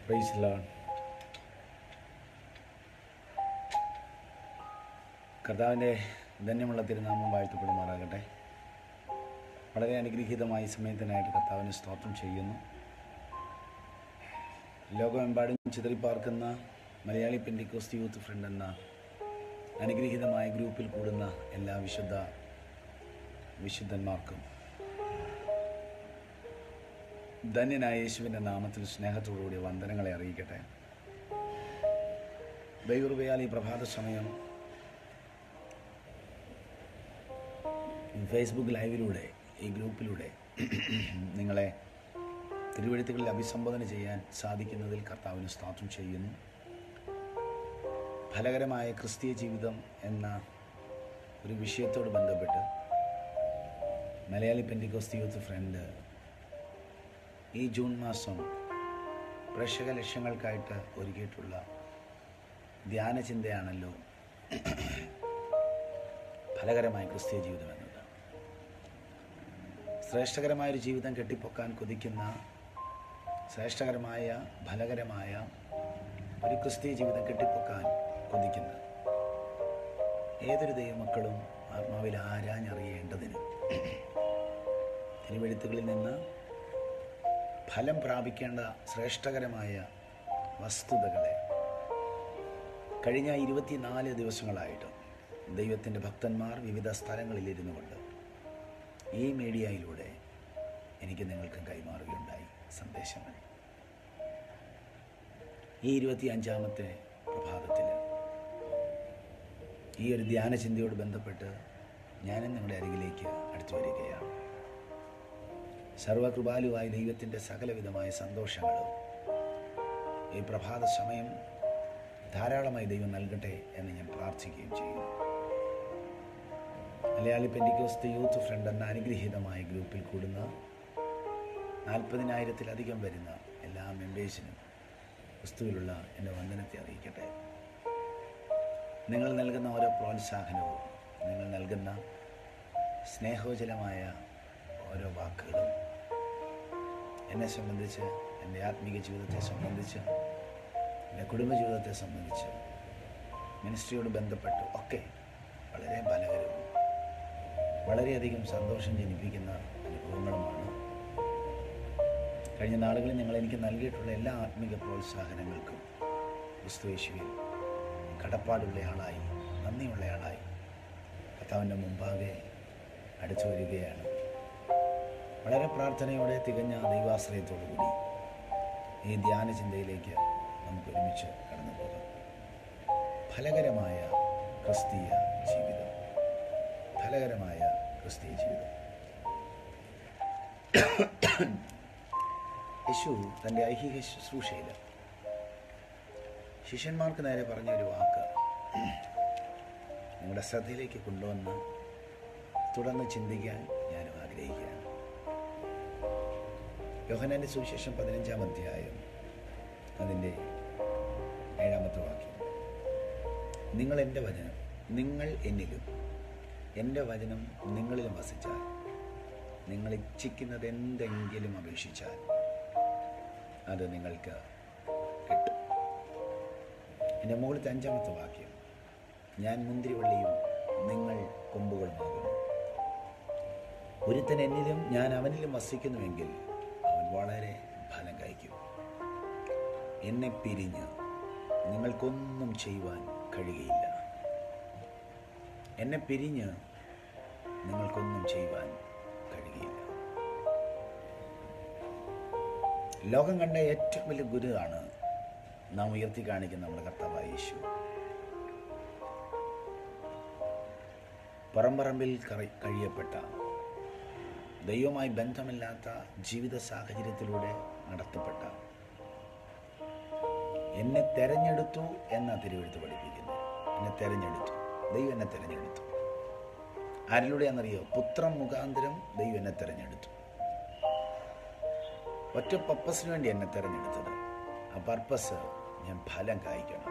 Price loan കർത്താവിൻ്റെ ധന്യമുള്ള തിരുനാമം വാഴ്ത്തപ്പെടുമാറാകട്ടെ വളരെ അനുഗ്രഹീതമായ സമയത്തിനായിട്ട് കർത്താവിന് സ്തോത്രം ചെയ്യുന്നു ലോകമെമ്പാടും ചിതറിപ്പാർക്കുന്ന മലയാളി പെൻഡിക്കോസ്റ്റ് യൂത്ത് ഫ്രണ്ട് എന്ന അനുഗ്രഹീതമായ ഗ്രൂപ്പിൽ കൂടുന്ന എല്ലാ വിശുദ്ധ വിശുദ്ധന്മാർക്കും ധന്യനായ യേശുവിൻ്റെ നാമത്തിൽ സ്നേഹത്തോടുകൂടി വന്ദനങ്ങളെ അറിയിക്കട്ടെ ദൈവകൃപയാൽ ഈ പ്രഭാത സമയം ഫേസ്ബുക്ക് ലൈവിലൂടെ ഈ ഗ്രൂപ്പിലൂടെ നിങ്ങളെ തിരുവഴുത്തുകളിൽ അഭിസംബോധന ചെയ്യാൻ സാധിക്കുന്നതിൽ കർത്താവിന് സ്തോത്രം ചെയ്യുന്നു ഫലകരമായ ക്രിസ്തീയ ജീവിതം എന്ന ഒരു വിഷയത്തോട് ബന്ധപ്പെട്ട് മലയാളി പെൻഡിക്കോസ്റ്റ് യൂത്ത് ഫ്രണ്ട് ഈ ജൂൺ മാസം പ്രേക്ഷക ലക്ഷ്യങ്ങൾക്കായിട്ട് ഒരുക്കിയിട്ടുള്ള ധ്യാന ചിന്തയാണല്ലോ ഫലകരമായ ക്രിസ്തീയ ജീവിതം എന്നത് ശ്രേഷ്ഠകരമായൊരു ജീവിതം കെട്ടിപ്പൊക്കാൻ കൊതിക്കുന്ന ശ്രേഷ്ഠകരമായ ഫലകരമായ ഒരു ക്രിസ്തീയ ജീവിതം കെട്ടിപ്പൊക്കാൻ കൊതിക്കുന്ന ഏതൊരു ദൈവമക്കളും ആത്മാവിൽ ആരാഞ്ഞറിയേണ്ടതിന് തിരുവെഴുത്തുകളിൽ നിന്ന് ഫലം പ്രാപിക്കേണ്ട ശ്രേഷ്ഠകരമായ വസ്തുതകളെ കഴിഞ്ഞ ഇരുപത്തിനാല് ദിവസങ്ങളായിട്ട് ദൈവത്തിൻ്റെ ഭക്തന്മാർ വിവിധ സ്ഥലങ്ങളിൽ ഇരുന്നു കൊണ്ട് ഈ മീഡിയയിലൂടെ എനിക്ക് നിങ്ങൾക്ക് കൈമാറുകയുണ്ടായി സന്ദേശങ്ങൾ ഈ ഇരുപത്തി അഞ്ചാമത്തെ പ്രഭാതത്തിൽ ഈ ഒരു ധ്യാന ചിന്തയോട് ബന്ധപ്പെട്ട് ഞാനും നിങ്ങളുടെ അരികിലേക്ക് അടുത്തു വരികയാണ് സർവകൃപാലുവായ ദൈവത്തിൻ്റെ സകലവിധമായ സന്തോഷങ്ങളും ഈ പ്രഭാത സമയം ധാരാളമായി ദൈവം നൽകട്ടെ എന്ന് ഞാൻ പ്രാർത്ഥിക്കുകയും ചെയ്യുന്നു മലയാളി പെൻഡിക്കോസ്ത് യൂത്ത് ഫ്രണ്ട് എന്ന അനുഗ്രഹീതമായ ഗ്രൂപ്പിൽ കൂടുന്ന നാൽപ്പതിനായിരത്തിലധികം വരുന്ന എല്ലാ മെമ്പേഴ്സിനും ക്രിസ്തുവിലുള്ള എൻ്റെ വന്ദനത്തെ അറിയിക്കട്ടെ നിങ്ങൾ നൽകുന്ന ഓരോ പ്രോത്സാഹനവും നിങ്ങൾ നൽകുന്ന സ്നേഹോജലമായ ഓരോ വാക്കുകളും എന്നെ സംബന്ധിച്ച് എൻ്റെ ആത്മീക ജീവിതത്തെ സംബന്ധിച്ച് എൻ്റെ കുടുംബജീവിതത്തെ സംബന്ധിച്ച് മിനിസ്ട്രിയോട് ബന്ധപ്പെട്ട് ഒക്കെ വളരെ ബലകരവും വളരെയധികം സന്തോഷം ജനിപ്പിക്കുന്ന അനുഭവങ്ങളുമാണ് കഴിഞ്ഞ നാളുകളിൽ ഞങ്ങൾ എനിക്ക് നൽകിയിട്ടുള്ള എല്ലാ ആത്മീക പ്രോത്സാഹനങ്ങൾക്കും ക്രിസ്തുയേശുവിൽ കടപ്പാടുള്ളയാളായി നന്ദിയുള്ളയാളായി കർത്താവിൻ്റെ മുമ്പാകെ അടുത്തു വരികയാണ് വളരെ പ്രാർത്ഥനയോടെ തികഞ്ഞ ദൈവാശ്രയത്തോടു കൂടി ഈ ധ്യാന ചിന്തയിലേക്ക് നമുക്ക് ഒരുമിച്ച് കടന്നു പോകാം ഫലകരമായ ക്രിസ്തീയ ജീവിതം ഫലകരമായ ക്രിസ്തീയ ജീവിതം യേശു തൻ്റെ ഐഹിക ശുശ്രൂഷയിൽ ശിഷ്യന്മാർക്ക് നേരെ പറഞ്ഞ ഒരു വാക്ക് നിങ്ങളുടെ ശ്രദ്ധയിലേക്ക് കൊണ്ടുവന്ന് തുടർന്ന് ചിന്തിക്കാൻ ഞാനും ആഗ്രഹിക്കുകയാണ് യോഹനാന്റെ സുവിശേഷം പതിനഞ്ചാം അധ്യായം അതിൻ്റെ ഏഴാമത്തെ വാക്യം നിങ്ങൾ എൻ്റെ വചനം നിങ്ങൾ എന്നിലും എൻ്റെ വചനം നിങ്ങളിലും വസിച്ചാൽ നിങ്ങൾ ഇച്ഛിക്കുന്നത് എന്തെങ്കിലും അപേക്ഷിച്ചാൽ അത് നിങ്ങൾക്ക് കിട്ടും എൻ്റെ മുകളിലത്തെ അഞ്ചാമത്തെ വാക്യം ഞാൻ മുന്തിരിവള്ളിയും നിങ്ങൾ കൊമ്പുകളുമാകുന്നു ഒരുത്തൻ എന്നിലും ഞാൻ അവനിലും വസിക്കുന്നുവെങ്കിൽ അവൻ വളരെ ഫലം കഴിക്കും എന്നെ പിരിഞ്ഞ് നിങ്ങൾക്കൊന്നും ചെയ്യുവാൻ കഴിയുകയില്ല എന്നെ പിരിഞ്ഞ് നിങ്ങൾക്കൊന്നും ചെയ്യുവാൻ കഴിയുകയില്ല ലോകം കണ്ട ഏറ്റവും വലിയ ഗുരുവാണ് നാം ഉയർത്തി കാണിക്കുന്ന നമ്മുടെ കർത്താവായ യേശു പറമ്പറമ്പിൽ കറി- കഴിയപ്പെട്ട ദൈവവുമായി ബന്ധമില്ലാത്ത ജീവിത സാഹചര്യത്തിലൂടെ നടത്തപ്പെട്ട എന്നെ തെരഞ്ഞെടുത്തു എന്ന തിരുവെഴുത്ത് പഠിപ്പിക്കുന്നു എന്നെ തെരഞ്ഞെടുത്തു ദൈവം എന്നെ തെരഞ്ഞെടുത്തു ആരിലൂടെയാണെന്നറിയോ പുത്രം മുഖാന്തരം ദൈവം എന്നെ തെരഞ്ഞെടുത്തു ഒറ്റ പർപ്പസിന് വേണ്ടി എന്നെ തെരഞ്ഞെടുത്തത് ആ പർപ്പസ് ഞാൻ ഫലം കായ്ക്കണം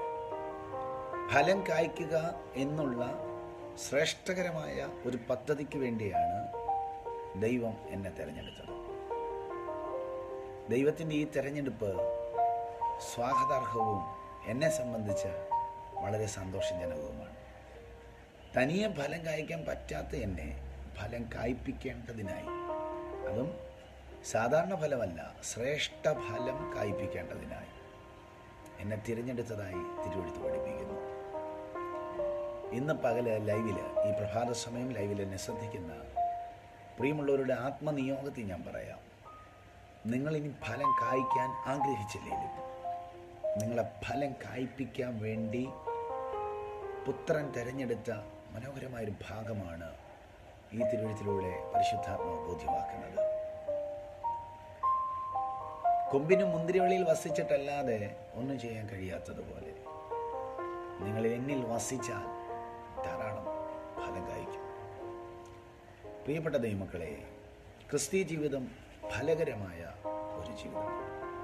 ഫലം കായ്ക്കുക എന്നുള്ള ശ്രേഷ്ഠകരമായ ഒരു പദ്ധതിക്ക് വേണ്ടിയാണ് ദൈവം എന്നെ തിരഞ്ഞെടുത്തത് ദൈവത്തിൻ്റെ ഈ തിരഞ്ഞെടുപ്പ് സ്വാഗതാർഹവും എന്നെ സംബന്ധിച്ച് വളരെ സന്തോഷജനകവുമാണ് തനിയെ ഫലം കായ്ക്കാൻ പറ്റാത്ത എന്നെ ഫലം കായ്പിക്കേണ്ടതിനായി അതും സാധാരണ ഫലമല്ല ശ്രേഷ്ഠ ഫലം കായ്പിക്കേണ്ടതിനായി എന്നെ തിരഞ്ഞെടുത്തതായി തിരുവെടുത്ത് പഠിപ്പിക്കുന്നു ഇന്ന് പകല് ലൈവില് ഈ പ്രഭാത സമയം ലൈവിൽ എന്നെ ശ്രദ്ധിക്കുന്ന പ്രിയമുള്ളവരുടെ ആത്മനിയോഗത്തിൽ ഞാൻ പറയാം നിങ്ങളിനി ഫലം കായ്ക്കാൻ ആഗ്രഹിച്ചില്ലേലും നിങ്ങളെ ഫലം കായ്പിക്കാൻ വേണ്ടി പുത്രൻ തിരഞ്ഞെടുത്ത മനോഹരമായൊരു ഭാഗമാണ് ഈ തിരുവഴുത്തിലൂടെ പരിശുദ്ധാത്മാവ് ബോധ്യമാക്കുന്നത് കൊമ്പിനും മുന്തിരിവള്ളിയിൽ വസിച്ചിട്ടല്ലാതെ ഒന്നും ചെയ്യാൻ കഴിയാത്തതുപോലെ നിങ്ങൾ എന്നിൽ വസിച്ചാൽ ധാരാളം ഫലം കായ്ക്കും പ്രിയപ്പെട്ട ദൈവമക്കളെ ക്രിസ്തീയ ജീവിതം ഫലകരമായ ഒരു ജീവിതമാണ്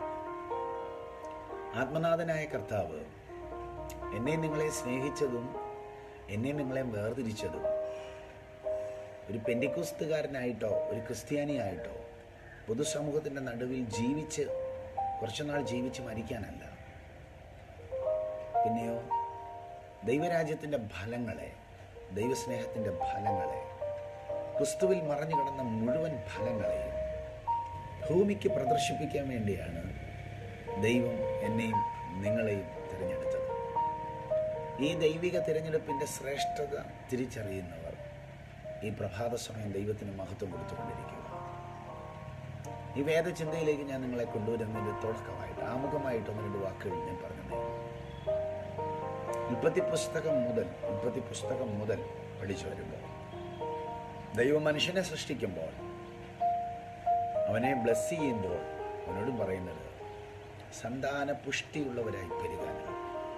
ആത്മനാഥനായ കർത്താവ് എന്നെ നിങ്ങളെ സ്നേഹിച്ചതും എന്നെ നിങ്ങളെ വേർതിരിച്ചതും ഒരു പെൻഡിക്കുസ്തുകാരനായിട്ടോ ഒരു ക്രിസ്ത്യാനിയായിട്ടോ പൊതുസമൂഹത്തിൻ്റെ നടുവിൽ ജീവിച്ച് കുറച്ചുനാൾ ജീവിച്ച് മരിക്കാനല്ല പിന്നെയോ ദൈവരാജ്യത്തിൻ്റെ ഫലങ്ങളെ ദൈവസ്നേഹത്തിൻ്റെ ഫലങ്ങളെ ക്രിസ്തുവിൽ മറഞ്ഞു കിടന്ന മുഴുവൻ ഫലങ്ങളെയും ഭൂമിക്ക് പ്രദർശിപ്പിക്കാൻ വേണ്ടിയാണ് ദൈവം എന്നെയും നിങ്ങളെയും തിരഞ്ഞെടുത്തത് ഈ ദൈവിക തിരഞ്ഞെടുപ്പിൻ്റെ ശ്രേഷ്ഠത തിരിച്ചറിയുന്നവർ ഈ പ്രഭാത സമയം ദൈവത്തിന് മഹത്വം കൊടുത്തുകൊണ്ടിരിക്കുക ഈ വേദചിന്തയിലേക്ക് ഞാൻ നിങ്ങളെ കൊണ്ടുവരുന്നതിൻ്റെ തുടക്കമായിട്ട് ആമുഖമായിട്ട് ഒന്ന് രണ്ട് വാക്കുകൾ ഞാൻ പറഞ്ഞതേ ഉൽപ്പത്തി പുസ്തകം മുതൽ ഉൽപ്പത്തി പുസ്തകം മുതൽ പഠിച്ചു വരുമ്പോൾ ദൈവം മനുഷ്യനെ സൃഷ്ടിക്കുമ്പോൾ അവനെ ബ്ലസ് ചെയ്യുമ്പോൾ അവനോടും പറയുന്നത് സന്താന പുഷ്ടിയുള്ളവരായി പെരുകാനാണ്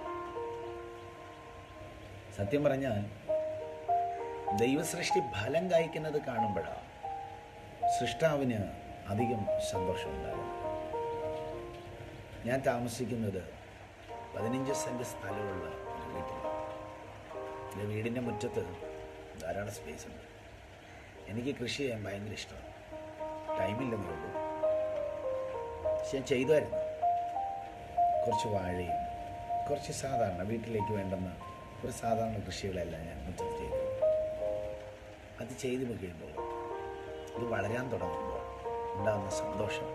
സത്യം പറഞ്ഞാൽ ദൈവസൃഷ്ടി ഫലം കായ്ക്കുന്നത് കാണുമ്പോഴാണ് സൃഷ്ടാവിന് അധികം സന്തോഷമുണ്ടാകും ഞാൻ താമസിക്കുന്നത് പതിനഞ്ച് സെൻറ്റ് സ്ഥലമുള്ള ഒരു വീട്ടിലാണ് എൻ്റെ വീടിൻ്റെ മുറ്റത്ത് ധാരാളം സ്പേസ് ഉണ്ട് എനിക്ക് കൃഷി ചെയ്യാൻ ഭയങ്കര ഇഷ്ടമാണ് ടൈമില്ലെന്നേ ഉള്ളൂ പക്ഷെ ഞാൻ ചെയ്തായിരുന്നു കുറച്ച് വാഴയും കുറച്ച് സാധാരണ വീട്ടിലേക്ക് വേണ്ടുന്ന ഒരു സാധാരണ കൃഷികളെല്ലാം ഞാൻ മുറ്റത്ത് ചെയ്തു അത് ചെയ്തു കഴിയുമ്പോൾ ഇത് വളരാൻ തുടങ്ങുമ്പോൾ ഉണ്ടാകുന്ന സന്തോഷം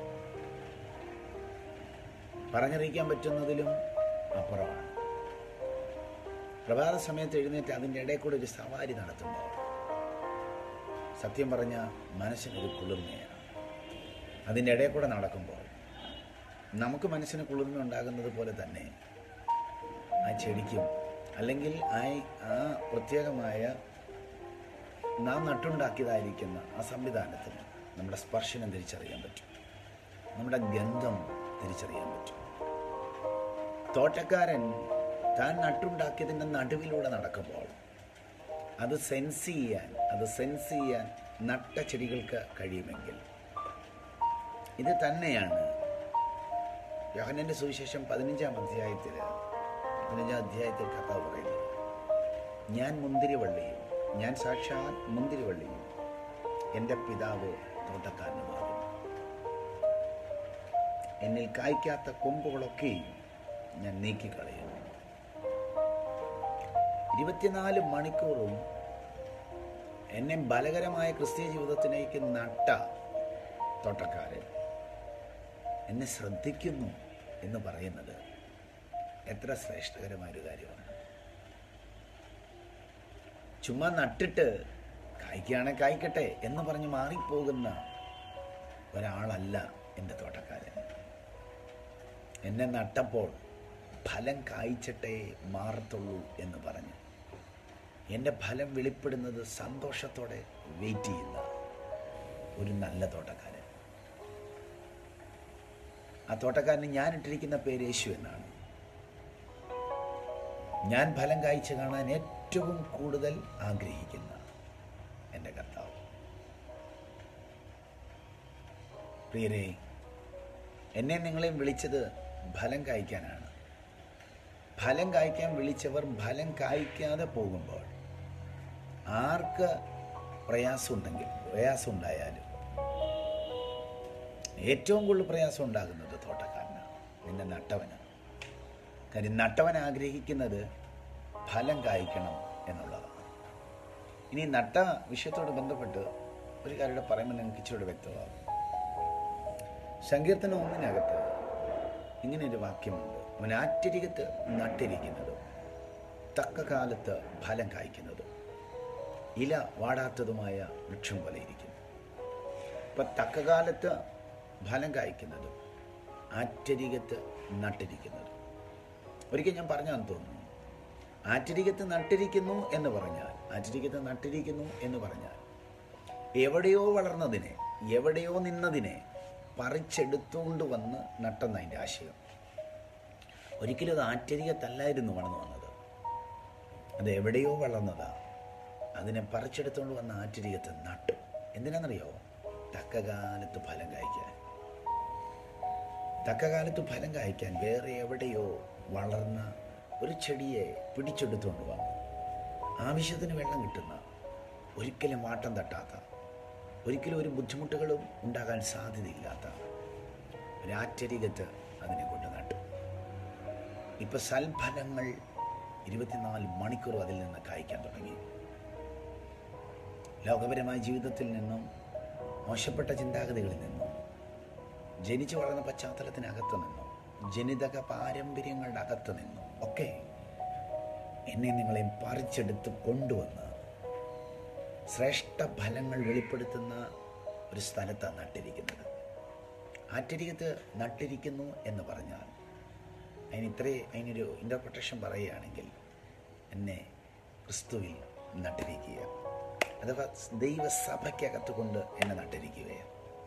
പറഞ്ഞറിയിക്കാൻ പറ്റുന്നതിലും അപ്പുറമാണ് പ്രഭാത സമയത്ത് എഴുന്നേറ്റ് അതിൻ്റെ ഇടയിൽ കൂടെ ഒരു സവാരി നടത്തുമ്പോൾ സത്യം പറഞ്ഞ മനസ്സിനൊരു കുളിർമയാണ് അതിൻ്റെ ഇടയിൽ കൂടെ നടക്കുമ്പോൾ നമുക്ക് മനസ്സിന് കുളിർമ ഉണ്ടാകുന്നത് പോലെ തന്നെ ആ ചെടിക്കും അല്ലെങ്കിൽ ആ ആ പ്രത്യേകമായ നാം നട്ടുണ്ടാക്കിയതായിരിക്കുന്ന ആ സംവിധാനത്തിന് നമ്മുടെ സ്പർശനം തിരിച്ചറിയാൻ പറ്റും നമ്മുടെ ഗന്ധം തിരിച്ചറിയാൻ പറ്റും തോട്ടക്കാരൻ താൻ നട്ടുണ്ടാക്കിയതിൻ്റെ നടുവിലൂടെ നടക്കുമ്പോൾ അത് സെൻസ് ചെയ്യാൻ അത് സെൻസ് ചെയ്യാൻ നട്ട ചെടികൾക്ക് കഴിയുമെങ്കിൽ ഇത് തന്നെയാണ് യോഹനന്റെ സുവിശേഷം പതിനഞ്ചാം അധ്യായത്തിൽ പതിനഞ്ചാം അധ്യായത്തിൽ കർത്താവ് പറയുന്നത് ഞാൻ മുന്തിരിവള്ളിയും ഞാൻ സാക്ഷാൽ മുന്തിരിവള്ളിയും എൻ്റെ പിതാവ് തോട്ടക്കാരനുമാകും എന്നിൽ കായ്ക്കാത്ത കൊമ്പുകളൊക്കെയും ഞാൻ നീക്കിക്കളയും ഇരുപത്തിനാല് മണിക്കൂറും എന്നെ ബലകരമായ ക്രിസ്തീയ ജീവിതത്തിലേക്ക് നട്ട തോട്ടക്കാരൻ എന്നെ ശ്രദ്ധിക്കുന്നു എന്ന് പറയുന്നത് എത്ര ശ്രേഷ്ഠകരമായൊരു കാര്യമാണ് ചുമ്മാ നട്ടിട്ട് കായ്ക്കുകയാണെ കായ്ക്കട്ടെ എന്ന് പറഞ്ഞ് മാറിപ്പോകുന്ന ഒരാളല്ല എൻ്റെ തോട്ടക്കാരൻ എന്നെ നട്ടപ്പോൾ ഫലം കായ്ച്ചിട്ടേ മാറത്തുള്ളൂ എന്ന് പറഞ്ഞു എൻ്റെ ഫലം വെളിപ്പെടുന്നത് സന്തോഷത്തോടെ വെയിറ്റ് ചെയ്യുന്ന ഒരു നല്ല തോട്ടക്കാരൻ ആ തോട്ടക്കാരന് ഞാൻ ഇട്ടിരിക്കുന്ന പേര് യേശു എന്നാണ് ഞാൻ ഫലം കായ്ച്ചു കാണാൻ ഏറ്റവും കൂടുതൽ ആഗ്രഹിക്കുന്ന എൻ്റെ കർത്താവ് പ്രിയരെ എന്നെ നിങ്ങളെയും വിളിച്ചത് ഫലം കായ്ക്കാനാണ് ഫലം കായ്ക്കാൻ വിളിച്ചവർ ഫലം കായ്ക്കാതെ പോകുമ്പോൾ ആർക്ക് പ്രയാസമുണ്ടെങ്കിൽ പ്രയാസം ഉണ്ടായാലും ഏറ്റവും കൂടുതൽ പ്രയാസം ഉണ്ടാകുന്നത് തോട്ടക്കാരനാണ് നിന്നെ നട്ടവനാണ് കാര്യം നട്ടവൻ ആഗ്രഹിക്കുന്നത് ഫലം കായ്ക്കണം എന്നുള്ളതാണ് ഇനി നട്ട വിഷയത്തോട് ബന്ധപ്പെട്ട് ഒരു കാര്യം പറയുമ്പോൾ നിങ്ങൾക്ക് ഇച്ചിരി വ്യക്തമാകും സങ്കീർത്തനം ഒന്നിനകത്ത് ഇങ്ങനെ ഒരു വാക്യമുണ്ട് അവൻ ആറ്റരികത്ത് നട്ടിരിക്കുന്നതും തക്ക കാലത്ത് ഫലം കായ്ക്കുന്നതും ഇല വാടാത്തതുമായ വൃക്ഷം പോലെ ഇരിക്കുന്നു ഇപ്പം തക്ക കാലത്ത് ഫലം കായ്ക്കുന്നതും ആറ്റരികത്ത് നട്ടിരിക്കുന്നതും ഒരിക്കൽ ഞാൻ പറഞ്ഞാന്ന് തോന്നുന്നു ആറ്റരികത്ത് നട്ടിരിക്കുന്നു എന്ന് പറഞ്ഞാൽ ആറ്റരികത്ത് നട്ടിരിക്കുന്നു എന്ന് പറഞ്ഞാൽ എവിടെയോ വളർന്നതിനെ എവിടെയോ നിന്നതിനെ പറിച്ചെടുത്തുകൊണ്ട് വന്ന് നട്ടെന്ന അതിൻ്റെ ആശയം ഒരിക്കലും അത് ആറ്റരികത്തല്ലായിരുന്നു വളർന്നു വന്നത് അത് എവിടെയോ വളർന്നതാ അതിനെ പറിച്ചെടുത്തുകൊണ്ട് വന്ന ആറ്റരികത്ത് നട്ടു എന്തിനാണെന്നറിയോ തക്കകാലത്ത് ഫലം കായ്ക്കാൻ തക്കകാലത്ത് ഫലം കായ്ക്കാൻ വേറെ എവിടെയോ വളർന്ന ഒരു ചെടിയെ പിടിച്ചെടുത്തുകൊണ്ട് വന്നു ആവശ്യത്തിന് വെള്ളം കിട്ടുന്ന ഒരിക്കലും വാട്ടം തട്ടാത്ത ഒരിക്കലും ഒരു ബുദ്ധിമുട്ടുകളും ഉണ്ടാകാൻ സാധ്യതയില്ലാത്ത ഒരാറ്റരികത്ത് അതിനെ കൊണ്ട് നട്ടു ഇപ്പൊ സൽഫലങ്ങൾ ഇരുപത്തിനാല് മണിക്കൂർ അതിൽ നിന്ന് കായ്ക്കാൻ തുടങ്ങി ലോകപരമായ ജീവിതത്തിൽ നിന്നും മോശപ്പെട്ട ചിന്താഗതികളിൽ നിന്നും ജനിച്ചു വളർന്ന പശ്ചാത്തലത്തിനകത്ത് നിന്നും ജനിതക പാരമ്പര്യങ്ങളുടെ അകത്ത് നിന്നും ഒക്കെ എന്നെ നിങ്ങളെയും പറിച്ചെടുത്ത് കൊണ്ടുവന്ന് ശ്രേഷ്ഠ ഫലങ്ങൾ വെളിപ്പെടുത്തുന്ന ഒരു സ്ഥലത്താണ് നട്ടിരിക്കുന്നത് ആറ്റരികത്ത് നട്ടിരിക്കുന്നു എന്ന് പറഞ്ഞാൽ അതിന് ഇത്രേ അതിനൊരു ഇൻ്റർപ്രിട്ടേഷൻ പറയുകയാണെങ്കിൽ എന്നെ ക്രിസ്തുവിൽ നട്ടിരിക്കുക അഥവാ ദൈവസഭയ്ക്കകത്ത് കൊണ്ട് എന്നെ നട്ടിരിക്കുകയാണ്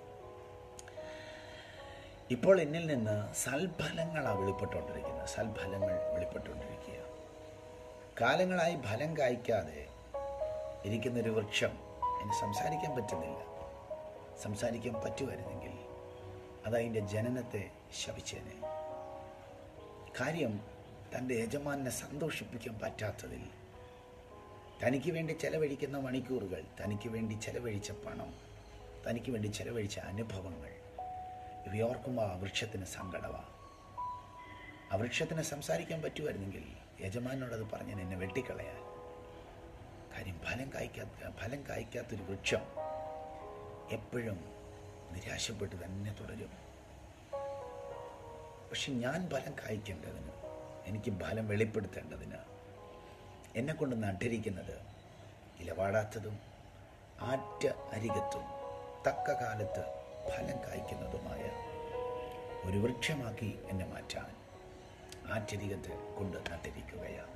ഇപ്പോൾ എന്നിൽ നിന്ന് സൽഫലങ്ങളാണ് വെളിപ്പെട്ടുകൊണ്ടിരിക്കുന്നത് സൽഫലങ്ങൾ വെളിപ്പെട്ടുകൊണ്ടിരിക്കുക കാലങ്ങളായി ഫലം കായ്ക്കാതെ ഇരിക്കുന്നൊരു വൃക്ഷം എനിക്ക് സംസാരിക്കാൻ പറ്റുന്നില്ല സംസാരിക്കാൻ പറ്റുമായിരുന്നെങ്കിൽ അതതിൻ്റെ ജനനത്തെ ശപിച്ചേനെ കാര്യം തൻ്റെ യജമാനെ സന്തോഷിപ്പിക്കാൻ പറ്റാത്തതിൽ തനിക്ക് വേണ്ടി ചെലവഴിക്കുന്ന മണിക്കൂറുകൾ തനിക്ക് വേണ്ടി ചെലവഴിച്ച പണം തനിക്ക് വേണ്ടി ചെലവഴിച്ച അനുഭവങ്ങൾ ഇവയോർക്കുമ്പോൾ ആ വൃക്ഷത്തിന് സങ്കടമാണ് ആ വൃക്ഷത്തിന് സംസാരിക്കാൻ പറ്റുമായിരുന്നെങ്കിൽ യജമാനോടത് പറഞ്ഞ് എന്നെ വെട്ടിക്കളയാൻ കാര്യം ഫലം കായ്ക്കാത്ത ഫലം കായ്ക്കാത്തൊരു വൃക്ഷം എപ്പോഴും നിരാശപ്പെട്ട് തന്നെ തുടരും പക്ഷെ ഞാൻ ഫലം കായ്ക്കേണ്ടതിന് എനിക്ക് ഫലം വെളിപ്പെടുത്തേണ്ടതിന് എന്നെ കൊണ്ട് നട്ടിരിക്കുന്നത് ഇലവാടാത്തതും ആറ്റ അരികത്തും തക്ക കാലത്ത് ഫലം കായ്ക്കുന്നതുമായ ഒരു വൃക്ഷമാക്കി എന്നെ മാറ്റാൻ ആറ്റരികത്ത് കൊണ്ട് നട്ടിരിക്കുകയാണ്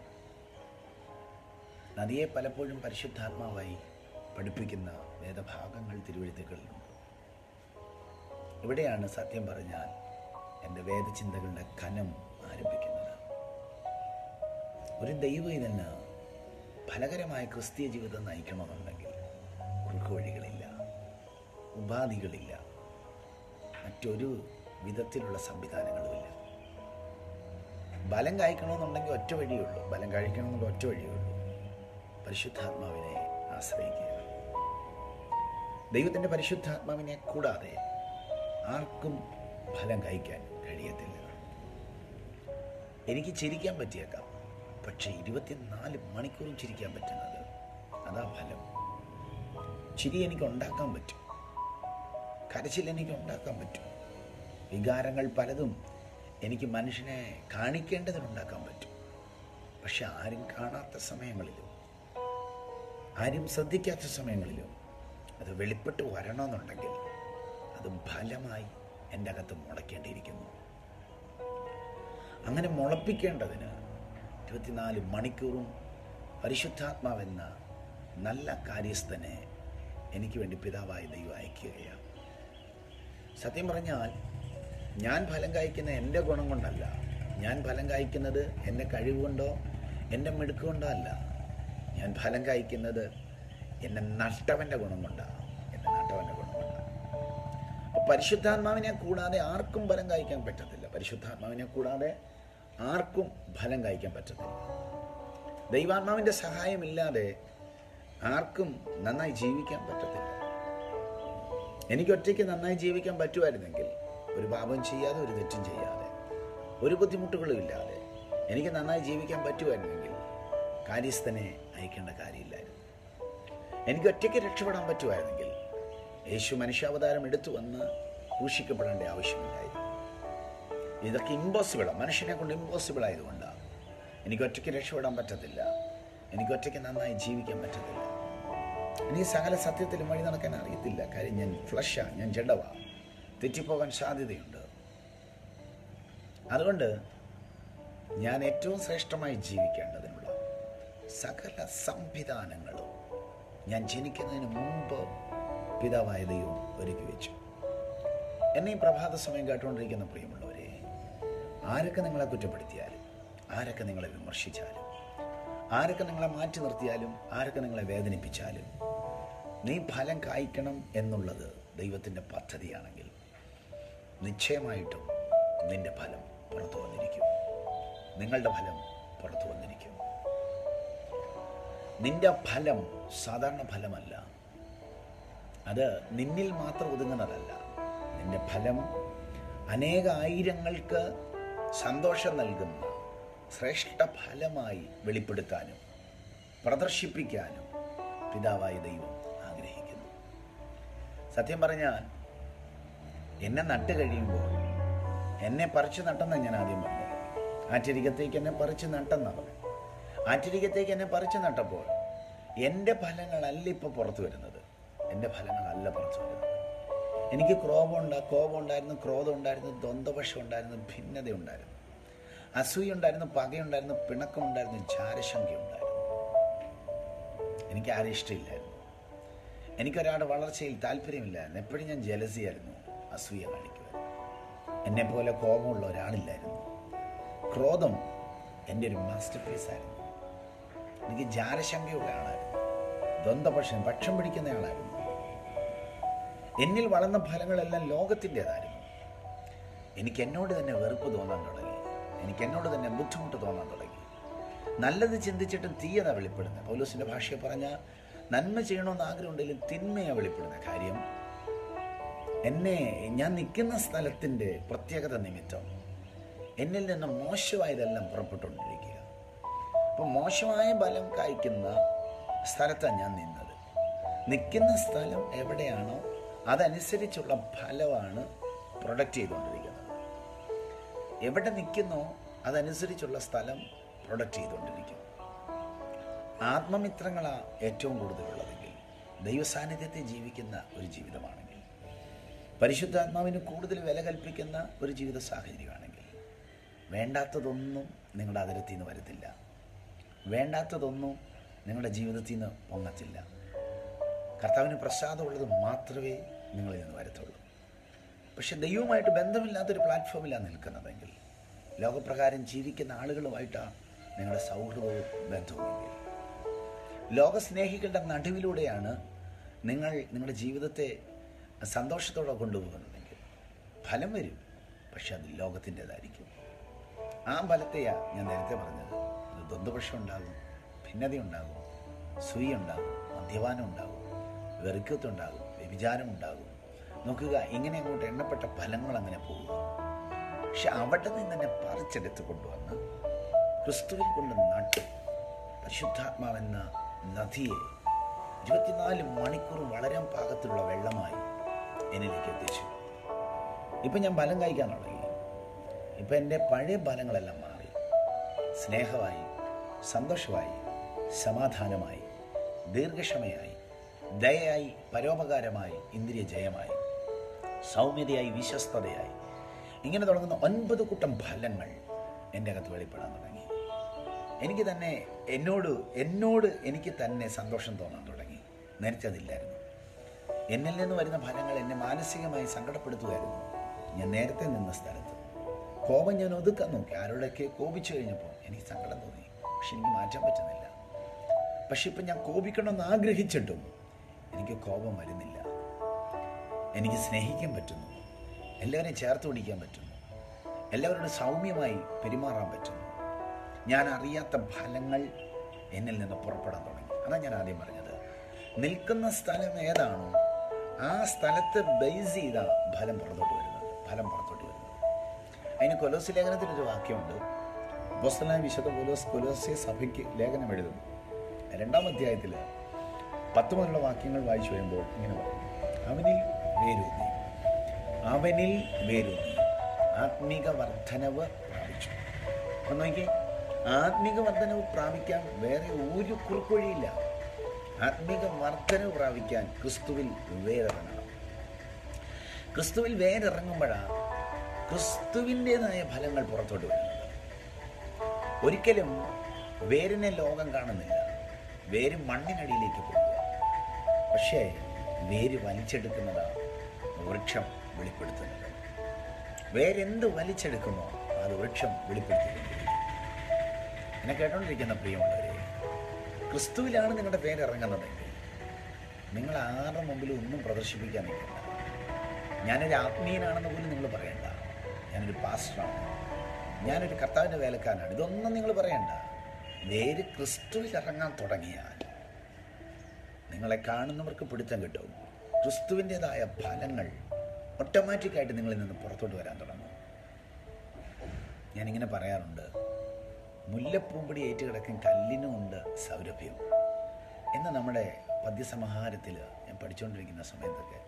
നദിയെ പലപ്പോഴും പരിശുദ്ധാത്മാവായി പഠിപ്പിക്കുന്ന വേദഭാഗങ്ങൾ തിരുവഴുത്തുകളിലുണ്ട് ഇവിടെയാണ് സത്യം പറഞ്ഞാൽ എൻ്റെ വേദചിന്തകളുടെ കനം ആരംഭിക്കുന്നത് ഒരു ദൈവം ഇതിന് ഫലകരമായ ക്രിസ്തീയ ജീവിതം നയിക്കണമെന്നുണ്ടെങ്കിൽ കുറുക്കുവഴികളില്ല ഉപാധികളില്ല മറ്റൊരു വിധത്തിലുള്ള സംവിധാനങ്ങളുമില്ല ബലം കായ്ക്കണമെന്നുണ്ടെങ്കിൽ ഒറ്റ വഴിയുള്ളൂ ബലം കഴിക്കണമെന്നുള്ള ഒറ്റ വഴിയുള്ളൂ പരിശുദ്ധാത്മാവിനെ ആശ്രയിക്കുക ദൈവത്തിൻ്റെ പരിശുദ്ധാത്മാവിനെ കൂടാതെ ആർക്കും ഫലം കഴിക്കാൻ കഴിയത്തില്ല എനിക്ക് ചിരിക്കാൻ പറ്റിയേക്കാം പക്ഷേ ഇരുപത്തിനാല് മണിക്കൂറും ചിരിക്കാൻ പറ്റുന്നത് അതാ ഫലം ചിരി എനിക്ക് ഉണ്ടാക്കാൻ പറ്റും കരച്ചിൽ എനിക്ക് ഉണ്ടാക്കാൻ പറ്റും വികാരങ്ങൾ പലതും എനിക്ക് മനുഷ്യനെ കാണിക്കേണ്ടതിനുണ്ടാക്കാൻ പറ്റും പക്ഷെ ആരും കാണാത്ത സമയങ്ങളിലും ആരും ശ്രദ്ധിക്കാത്ത സമയങ്ങളിലും അത് വെളിപ്പെട്ട് വരണമെന്നുണ്ടെങ്കിൽ അത് ഫലമായി എൻ്റെ അകത്ത് മുളയ്ക്കേണ്ടിയിരിക്കുന്നു അങ്ങനെ മുളപ്പിക്കേണ്ടതിന് ഇരുപത്തിനാല് മണിക്കൂറും പരിശുദ്ധാത്മാവെന്ന നല്ല കാര്യസ്ഥനെ എനിക്ക് വേണ്ടി പിതാവായ ദൈവം അയക്കുകയാണ് സത്യം പറഞ്ഞാൽ ഞാൻ ഫലം കായ്ക്കുന്ന എൻ്റെ ഗുണം കൊണ്ടല്ല ഞാൻ ഫലം കായ്ക്കുന്നത് എൻ്റെ കഴിവുകൊണ്ടോ എൻ്റെ മിടുക്ക് കൊണ്ടോ അല്ല ഞാൻ ഫലം കായ്ക്കുന്നത് എന്നെ നട്ടവൻ്റെ ഗുണം കൊണ്ടാണ് എന്നെ നട്ടവൻ്റെ ഗുണം കൊണ്ടാണ് അപ്പോൾ പരിശുദ്ധാത്മാവിനെ കൂടാതെ ആർക്കും ഫലം കായ്ക്കാൻ പറ്റത്തില്ല പരിശുദ്ധാത്മാവിനെ കൂടാതെ ആർക്കും ഫലം കായ്ക്കാൻ പറ്റത്തില്ല ദൈവാത്മാവിൻ്റെ സഹായമില്ലാതെ ആർക്കും നന്നായി ജീവിക്കാൻ പറ്റത്തില്ല എനിക്ക് ഒറ്റയ്ക്ക് നന്നായി ജീവിക്കാൻ പറ്റുമായിരുന്നെങ്കിൽ ഒരു പാപം ചെയ്യാതെ ഒരു തെറ്റും ചെയ്യാതെ ഒരു ബുദ്ധിമുട്ടുകളും ഇല്ലാതെ എനിക്ക് നന്നായി ജീവിക്കാൻ പറ്റുമായിരുന്നെങ്കിൽ കാര്യസ്ഥനെ അയക്കേണ്ട കാര്യമില്ലായിരുന്നു എനിക്ക് ഒറ്റയ്ക്ക് രക്ഷപ്പെടാൻ പറ്റുമായിരുന്നെങ്കിൽ യേശു മനുഷ്യാവതാരം എടുത്തു വന്ന് ക്രൂശിക്കപ്പെടേണ്ട ആവശ്യമില്ലായിരുന്നു ഇതൊക്കെ ഇമ്പോസിബിളാണ് മനുഷ്യനെ കൊണ്ട് ഇമ്പോസിബിൾ ആയതുകൊണ്ടാണ് എനിക്ക് ഒറ്റയ്ക്ക് രക്ഷപ്പെടാൻ പറ്റത്തില്ല എനിക്ക് ഒറ്റയ്ക്ക് നന്നായി ജീവിക്കാൻ പറ്റത്തില്ല എനിക്ക് സകല സത്യത്തിലും വഴി നടക്കാൻ അറിയത്തില്ല കാര്യം ഞാൻ ഫ്ലഷാണ് ഞാൻ ജഡവാ തെറ്റിപ്പോകാൻ സാധ്യതയുണ്ട് അതുകൊണ്ട് ഞാൻ ഏറ്റവും ശ്രേഷ്ഠമായി ജീവിക്കേണ്ടതിനുള്ള സകല സംവിധാനങ്ങളും ഞാൻ ജനിക്കുന്നതിന് മുമ്പ് പിതാവായ ദൈവം ഒരുക്കി വെച്ചു എന്നെ ഈ പ്രഭാത സമയം കേട്ടുകൊണ്ടിരിക്കുന്ന പ്രിയമുള്ളവരെ ആരൊക്കെ നിങ്ങളെ കുറ്റപ്പെടുത്തിയാലും ആരൊക്കെ നിങ്ങളെ വിമർശിച്ചാലും ആരൊക്കെ നിങ്ങളെ മാറ്റി നിർത്തിയാലും ആരൊക്കെ നിങ്ങളെ വേദനിപ്പിച്ചാലും നീ ഫലം കായ്ക്കണം എന്നുള്ളത് ദൈവത്തിൻ്റെ പദ്ധതിയാണെങ്കിൽ നിശ്ചയമായിട്ടും നിന്റെ ഫലം പുറത്തു വന്നിരിക്കും നിങ്ങളുടെ ഫലം പുറത്തു വന്നിരിക്കും നിന്റെ ഫലം സാധാരണ ഫലമല്ല അത് നിന്നിൽ മാത്രം ഒതുങ്ങുന്നതല്ല നിന്റെ ഫലം അനേക ആയിരങ്ങൾക്ക് സന്തോഷം നൽകുന്ന ശ്രേഷ്ഠ ഫലമായി വെളിപ്പെടുത്താനും പ്രദർശിപ്പിക്കാനും പിതാവായ ദൈവം ആഗ്രഹിക്കുന്നു സത്യം പറഞ്ഞാൽ എന്നെ നട്ട് കഴിയുമ്പോൾ എന്നെ പറിച്ചു നട്ടെന്ന ഞാൻ ആദ്യം പറഞ്ഞു ആറ്റിരികത്തേക്ക് എന്നെ പറിച്ചു നട്ടെന്നാ പറഞ്ഞു ആറ്റിരികത്തേക്ക് എന്നെ പറിച്ചു നട്ടപ്പോൾ എൻ്റെ ഫലങ്ങളല്ല ഇപ്പോൾ പുറത്തു വരുന്നത് എൻ്റെ ഫലങ്ങളല്ല പുറത്തു വരുന്നത് എനിക്ക് ക്രോപമുണ്ട കോപം ഉണ്ടായിരുന്നു ക്രോധം ഉണ്ടായിരുന്നു ദ്വന്ദ്വപക്ഷം ഉണ്ടായിരുന്നു ഭിന്നത ഉണ്ടായിരുന്നു അസൂയ ഉണ്ടായിരുന്നു പകയുണ്ടായിരുന്നു പിണക്കമുണ്ടായിരുന്നു ജാരശങ്ക ഉണ്ടായിരുന്നു എനിക്ക് ആരും ഇഷ്ടമില്ലായിരുന്നു എനിക്കൊരാളുടെ വളർച്ചയിൽ താല്പര്യമില്ലായിരുന്നു എപ്പോഴും ഞാൻ ജലസിയായിരുന്നു അസൂയ കാണിക്കുമായിരുന്നു എന്നെ പോലെ കോപമുള്ള ഒരാളില്ലായിരുന്നു ക്രോധം എൻ്റെ ഒരു മാസ്റ്റർ പീസ് ആയിരുന്നു എനിക്ക് ജാരശങ്കയുള്ള ആളായിരുന്നു ദ്വന്ദ്വപക്ഷം പക്ഷം പിടിക്കുന്ന ആളായിരുന്നു എന്നിൽ വളർന്ന ഫലങ്ങളെല്ലാം ലോകത്തിൻ്റെതായിരുന്നു എനിക്ക് എന്നോട് തന്നെ വെറുപ്പ് തോന്നാൻ തുടങ്ങി എനിക്ക് എന്നോട് തന്നെ ബുദ്ധിമുട്ട് തോന്നാൻ തുടങ്ങി നല്ലത് ചിന്തിച്ചിട്ടും തീയത വെളിപ്പെടുന്നത് പൗലോസിൻ്റെ ഭാഷയെ പറഞ്ഞ നന്മ ചെയ്യണമെന്ന് ആഗ്രഹമുണ്ടെങ്കിലും തിന്മയാണ് വെളിപ്പെടുന്ന കാര്യം എന്നെ ഞാൻ നിൽക്കുന്ന സ്ഥലത്തിൻ്റെ പ്രത്യേകത നിമിത്തം എന്നിൽ നിന്ന് മോശമായതെല്ലാം പുറപ്പെട്ടുകൊണ്ടിരിക്കുക അപ്പം മോശമായ ബലം കായ്ക്കുന്ന സ്ഥലത്താണ് ഞാൻ നിന്നത് നിൽക്കുന്ന സ്ഥലം എവിടെയാണോ അതനുസരിച്ചുള്ള ഫലമാണ് പ്രൊഡക്റ്റ് ചെയ്തുകൊണ്ടിരിക്കുന്നത് എവിടെ നിൽക്കുന്നോ അതനുസരിച്ചുള്ള സ്ഥലം പ്രൊഡക്റ്റ് ചെയ്തുകൊണ്ടിരിക്കും ആത്മമിത്രങ്ങളാണ് ഏറ്റവും കൂടുതലുള്ളതെങ്കിൽ ദൈവസാന്നിധ്യത്തെ ജീവിക്കുന്ന ഒരു ജീവിതമാണെങ്കിൽ പരിശുദ്ധാത്മാവിന് കൂടുതൽ വില കൽപ്പിക്കുന്ന ഒരു ജീവിത സാഹചര്യമാണെങ്കിൽ വേണ്ടാത്തതൊന്നും നിങ്ങളുടെ അതിരത്തിൽ നിന്ന് വരത്തില്ല വേണ്ടാത്തതൊന്നും നിങ്ങളുടെ ജീവിതത്തിൽ നിന്ന് പൊങ്ങത്തില്ല കർത്താവിന് പ്രസാദമുള്ളത് മാത്രമേ നിങ്ങളിൽ നിന്ന് വരത്തുള്ളൂ പക്ഷെ ദൈവവുമായിട്ട് ബന്ധമില്ലാത്തൊരു പ്ലാറ്റ്ഫോമിലാണ് നിൽക്കുന്നതെങ്കിൽ ലോകപ്രകാരം ജീവിക്കുന്ന ആളുകളുമായിട്ടാണ് നിങ്ങളുടെ സൗഹൃദവും ബന്ധവുമെങ്കിൽ ലോകസ്നേഹികളുടെ നടുവിലൂടെയാണ് നിങ്ങൾ നിങ്ങളുടെ ജീവിതത്തെ സന്തോഷത്തോടെ കൊണ്ടുപോകുന്നതെങ്കിൽ ഫലം വരും പക്ഷെ അത് ലോകത്തിൻ്റെതായിരിക്കും ആ ഫലത്തെയാണ് ഞാൻ നേരത്തെ പറഞ്ഞത് അത് ദ്വന്ദ്വപക്ഷം ഉണ്ടാകും ഭിന്നത ഉണ്ടാകും സൂയ ഉണ്ടാകും മദ്യപാനം ഉണ്ടാകും വെറുക്കത്തുണ്ടാകും വ്യഭിചാരം ഉണ്ടാകും നോക്കുക ഇങ്ങനെ അങ്ങോട്ട് എണ്ണപ്പെട്ട ഫലങ്ങൾ അങ്ങനെ പോവുക പക്ഷെ അവിടെ നിന്ന് തന്നെ പറിച്ചെടുത്ത് കൊണ്ടുവന്ന് ക്രിസ്തുവിൽ കൊണ്ട് നട്ടു പരിശുദ്ധാത്മാവെന്ന നദിയെ ഇരുപത്തിനാല് മണിക്കൂർ വളരാൻ പാകത്തിലുള്ള വെള്ളമായി എന്നിലേക്ക് എത്തിച്ചു ഇപ്പം ഞാൻ ബലം കഴിക്കാൻ തുടങ്ങി ഇപ്പം എൻ്റെ പഴയ ബലങ്ങളെല്ലാം മാറി സ്നേഹമായി സന്തോഷമായി സമാധാനമായി ദീർഘക്ഷമയായി ദയയായി പരോപകാരമായി ഇന്ദ്രിയ ജയമായി സൗമ്യതയായി വിശ്വസ്തതയായി ഇങ്ങനെ തുടങ്ങുന്ന ഒൻപത് കൂട്ടം ഫലങ്ങൾ എൻ്റെ അകത്ത് വെളിപ്പെടാൻ തുടങ്ങി എനിക്ക് തന്നെ എന്നോട് എന്നോട് എനിക്ക് തന്നെ സന്തോഷം തോന്നാൻ തുടങ്ങി നേരത്തെ അതില്ലായിരുന്നു എന്നിൽ നിന്ന് വരുന്ന ഫലങ്ങൾ എന്നെ മാനസികമായി സങ്കടപ്പെടുത്തുമായിരുന്നു ഞാൻ നേരത്തെ നിന്ന സ്ഥലത്ത് കോപം ഞാൻ ഒതുക്കാൻ നോക്കി ആരോടൊക്കെ കോപിച്ചു കഴിഞ്ഞപ്പോൾ എനിക്ക് സങ്കടം തോന്നി പക്ഷെ എനിക്ക് മാറ്റാൻ പറ്റുന്നില്ല പക്ഷെ ഇപ്പം ഞാൻ കോപിക്കണമെന്ന് ആഗ്രഹിച്ചിട്ടും എനിക്ക് കോപം വരുന്നില്ല എനിക്ക് സ്നേഹിക്കാൻ പറ്റുന്നു എല്ലാവരെയും ചേർത്ത് പിടിക്കാൻ പറ്റുന്നു എല്ലാവരോടും സൗമ്യമായി പെരുമാറാൻ പറ്റുന്നു ഞാൻ അറിയാത്ത ഫലങ്ങൾ എന്നിൽ നിന്ന് പുറപ്പെടാൻ തുടങ്ങി അതാണ് ഞാൻ ആദ്യം പറഞ്ഞത് നിൽക്കുന്ന സ്ഥലം ഏതാണോ ആ സ്ഥലത്ത് ബേസ് ചെയ്ത ഫലം പുറത്തോട്ട് വരുന്നത് ഫലം പുറത്തോട്ട് വരുന്നത് അതിന് കൊലോസ് ലേഖനത്തിലൊരു വാക്യമുണ്ട് അപ്പോസ്തലനായ വിശുദ്ധ പോലോസ് കൊലോസ്യ സഭയ്ക്ക് ലേഖനം എഴുതുന്നു രണ്ടാം അധ്യായത്തിൽ പത്ത് മുതലുള്ള വാക്യങ്ങൾ വായിച്ചു വരുമ്പോൾ ഇങ്ങനെ പറയും അവനിൽ വേരൂന്നി അവനിൽ വേരൂന്നി ആത്മീക വർധനവ് പ്രാപിച്ചു അപ്പം നോക്കിയേ ആത്മീക വർധനവ് പ്രാപിക്കാൻ വേറെ ഒരു കുറുക്കൊഴിയില്ല ആത്മീക വർധനവ് പ്രാപിക്കാൻ ക്രിസ്തുവിൽ വേരിറങ്ങണം ക്രിസ്തുവിൽ വേരിറങ്ങുമ്പോഴാണ് ക്രിസ്തുവിൻ്റെതായ ഫലങ്ങൾ പുറത്തോട്ട് വരുന്നത് ഒരിക്കലും വേരിനെ ലോകം കാണുന്നില്ല വേര് മണ്ണിനടിയിലേക്ക് പോകുക പക്ഷേ വേര് വലിച്ചെടുക്കുന്നതാണ് വൃക്ഷം വെളിപ്പെടുത്തുന്നത് വേരെന്ത് വലിച്ചെടുക്കുമോ അത് വൃക്ഷം വെളിപ്പെടുത്തിക്കൊണ്ടിരിക്കും എന്നെ കേട്ടോണ്ടിരിക്കുന്ന പ്രിയമുള്ളവരെ ക്രിസ്തുവിലാണ് നിങ്ങളുടെ പേരിറങ്ങുന്നതെങ്കിൽ നിങ്ങൾ ആരുടെ മുമ്പിൽ ഒന്നും പ്രദർശിപ്പിക്കാൻ നിൽക്കണ്ട ഞാനൊരു ആത്മീയനാണെന്ന് പോലും നിങ്ങൾ പറയണ്ട ഞാനൊരു പാസ്റ്ററാണ് ഞാനൊരു കർത്താവിൻ്റെ വേലക്കാരനാണ് ഇതൊന്നും നിങ്ങൾ പറയണ്ട വേര് ക്രിസ്തുവിൽ ഇറങ്ങാൻ തുടങ്ങിയാൽ നിങ്ങളെ കാണുന്നവർക്ക് പിടുത്തം കിട്ടും ക്രിസ്തുവിൻ്റെതായ ഫലങ്ങൾ ഓട്ടോമാറ്റിക്കായിട്ട് നിങ്ങളിൽ നിന്ന് പുറത്തോട്ട് വരാൻ തുടങ്ങും ഞാനിങ്ങനെ പറയാറുണ്ട് മുല്ലപ്പൂമ്പടി ഏറ്റുകിടക്കും കല്ലിനും ഉണ്ട് സൗരഭ്യം എന്ന് നമ്മുടെ പദ്യസമാഹാരത്തിൽ ഞാൻ പഠിച്ചുകൊണ്ടിരിക്കുന്ന സമയത്തൊക്കെ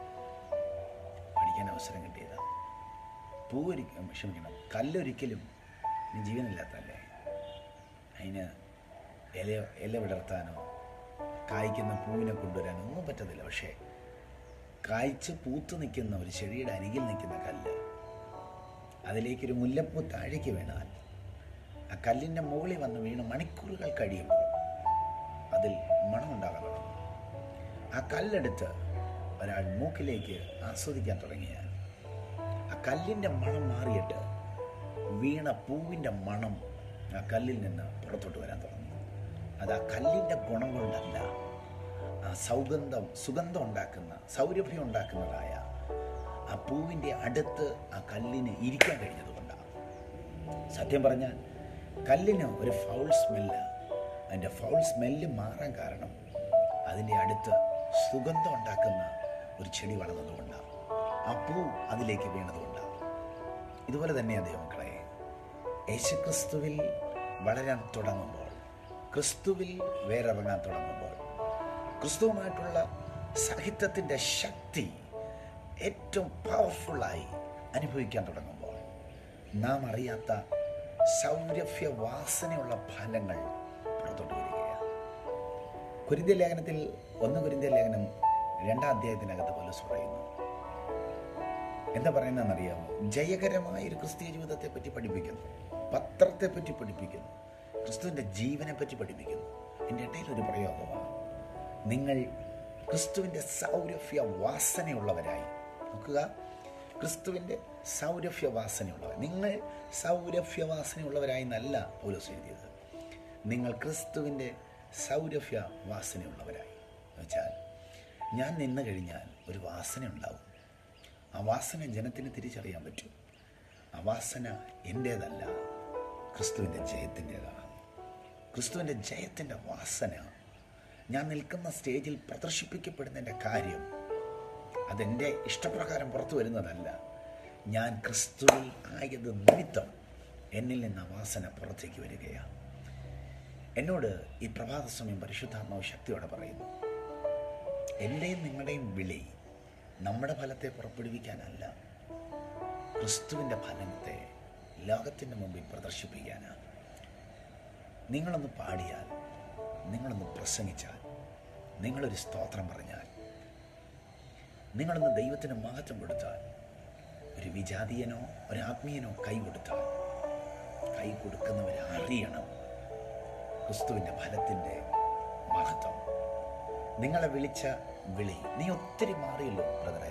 പഠിക്കാൻ അവസരം കിട്ടിയതാണ് പൂവൊരിക്കലും ക്ഷമിക്കണം കല്ലൊരിക്കലും ഇനി ജീവനില്ലാത്തല്ലേ അതിന് ഇല ഇല വിടർത്താനോ കായ്ക്കുന്ന പൂവിനെ കൊണ്ടുവരാനോ ഒന്നും പറ്റത്തില്ല പക്ഷേ കായ്ച്ച് പൂത്ത് നിൽക്കുന്ന ഒരു ചെടിയുടെ അരികിൽ നിൽക്കുന്ന കല്ല് അതിലേക്കൊരു മുല്ലപ്പൂ താഴേക്ക് വീണാൽ ആ കല്ലിൻ്റെ മുകളിൽ വന്ന് വീണ് മണിക്കൂറുകൾ കഴിയുമ്പോൾ അതിൽ മണമുണ്ടാകാൻ തുടങ്ങും ആ കല്ലെടുത്ത് ഒരാൾ മൂക്കിലേക്ക് ആസ്വദിക്കാൻ തുടങ്ങിയാൽ ആ കല്ലിൻ്റെ മണം മാറിയിട്ട് വീണ പൂവിൻ്റെ മണം ആ കല്ലിൽ നിന്ന് പുറത്തോട്ട് വരാൻ തുടങ്ങി അത് ആ കല്ലിൻ്റെ ഗുണം കൊണ്ടല്ല ആ സൗഗന്ധം സുഗന്ധം ഉണ്ടാക്കുന്ന സൗരഭ്യം ഉണ്ടാക്കുന്നതായ ആ പൂവിൻ്റെ അടുത്ത് ആ കല്ലിന് ഇരിക്കാൻ കഴിഞ്ഞതുകൊണ്ടാണ് സത്യം പറഞ്ഞാൽ കല്ലിന് ഒരു ഫൗൾ സ്മെല്ല് അതിൻ്റെ ഫൗൾ സ്മെല്ല് മാറാൻ കാരണം അതിൻ്റെ അടുത്ത് സുഗന്ധം ഉണ്ടാക്കുന്ന ഒരു ചെടി വളർന്നതുകൊണ്ടാണ് ആ പൂ അതിലേക്ക് വീണതുകൊണ്ടാണ് ഇതുപോലെ തന്നെയാണ് ദൈവമക്കളെ യേശുക്രിസ്തുവിൽ വളരാൻ തുടങ്ങുമ്പോൾ ക്രിസ്തുവിൽ വേറിറങ്ങാൻ തുടങ്ങുമ്പോൾ ക്രിസ്തുവുമായിട്ടുള്ള സാഹിത്യത്തിൻ്റെ ശക്തി ഏറ്റവും പവർഫുള്ളായി അനുഭവിക്കാൻ തുടങ്ങുമ്പോൾ നാം അറിയാത്ത സൗരഭ്യ വാസനയുള്ള ഫലങ്ങൾ പുറത്തോട്ട് വരികയാണ് കുരിന്ത്യ ലേഖനത്തിൽ ഒന്ന് കുരിന്ത്യ ലേഖനം രണ്ടാം അധ്യായത്തിനകത്ത് പോലീസ് പറയുന്നു എന്താ പറയുന്നതെന്നറിയാമോ ജയകരമായ ഒരു ക്രിസ്തീയ ജീവിതത്തെ പറ്റി പഠിപ്പിക്കുന്നു പത്രത്തെ പറ്റി പഠിപ്പിക്കുന്നു ക്രിസ്തുവിൻ്റെ ജീവനെ പറ്റി പഠിപ്പിക്കുന്നു എൻ്റെ ഇടയിൽ ഒരു പ്രയോഗമാണ് നിങ്ങൾ ക്രിസ്തുവിൻ്റെ സൗരഭ്യ വാസനയുള്ളവരായി നോക്കുക ക്രിസ്തുവിൻ്റെ സൗരഭ്യ വാസനയുള്ളവർ നിങ്ങൾ സൗരഭ്യ വാസനയുള്ളവരായി എന്നല്ല പൗലോസ് എഴുതിയത് നിങ്ങൾ ക്രിസ്തുവിൻ്റെ സൗരഭ്യ വാസനയുള്ളവരായി എന്ന് വെച്ചാൽ ഞാൻ നിന്ന് കഴിഞ്ഞാൽ ഒരു വാസന ഉണ്ടാവും ആ വാസന ജനത്തിന് തിരിച്ചറിയാൻ പറ്റും ആ വാസന എൻ്റേതല്ല ക്രിസ്തുവിൻ്റെ ജയത്തിൻ്റെതാണ് ക്രിസ്തുവിൻ്റെ ജയത്തിൻ്റെ വാസന ഞാൻ നിൽക്കുന്ന സ്റ്റേജിൽ പ്രദർശിപ്പിക്കപ്പെടുന്നതിൻ്റെ കാര്യം അതെൻ്റെ ഇഷ്ടപ്രകാരം പുറത്തു വരുന്നതല്ല ഞാൻ ക്രിസ്തുവിൽ ആയത് നിമിത്തം എന്നിൽ നിന്ന് ആ വാസന പുറത്തേക്ക് വരികയാണ് എന്നോട് ഈ പ്രഭാത സമയം പരിശുദ്ധാത്മാവ് ശക്തിയോടെ പറയുന്നു എൻ്റെയും നിങ്ങളുടെയും വിളി നമ്മുടെ ഫലത്തെ പുറപ്പെടുവിക്കാനല്ല ക്രിസ്തുവിൻ്റെ ഫലത്തെ ലോകത്തിൻ്റെ മുമ്പിൽ പ്രദർശിപ്പിക്കാനാണ് നിങ്ങളൊന്ന് പാടിയാൽ നിങ്ങളൊന്ന് പ്രസംഗിച്ചാൽ നിങ്ങളൊരു സ്തോത്രം പറഞ്ഞാൽ നിങ്ങളൊന്ന് ദൈവത്തിന് മഹത്വം കൊടുത്താൽ ഒരു വിജാതീയനോ ഒരു ആത്മീയനോ കൈ കൊടുത്താൽ കൈ കൊടുക്കുന്നവരെ അറിയണം ക്രിസ്തുവിൻ്റെ ഫലത്തിൻ്റെ മഹത്വം നിങ്ങളെ വിളിച്ച വിളി നീ ഒത്തിരി മാറിയല്ലോ ബ്രദറെ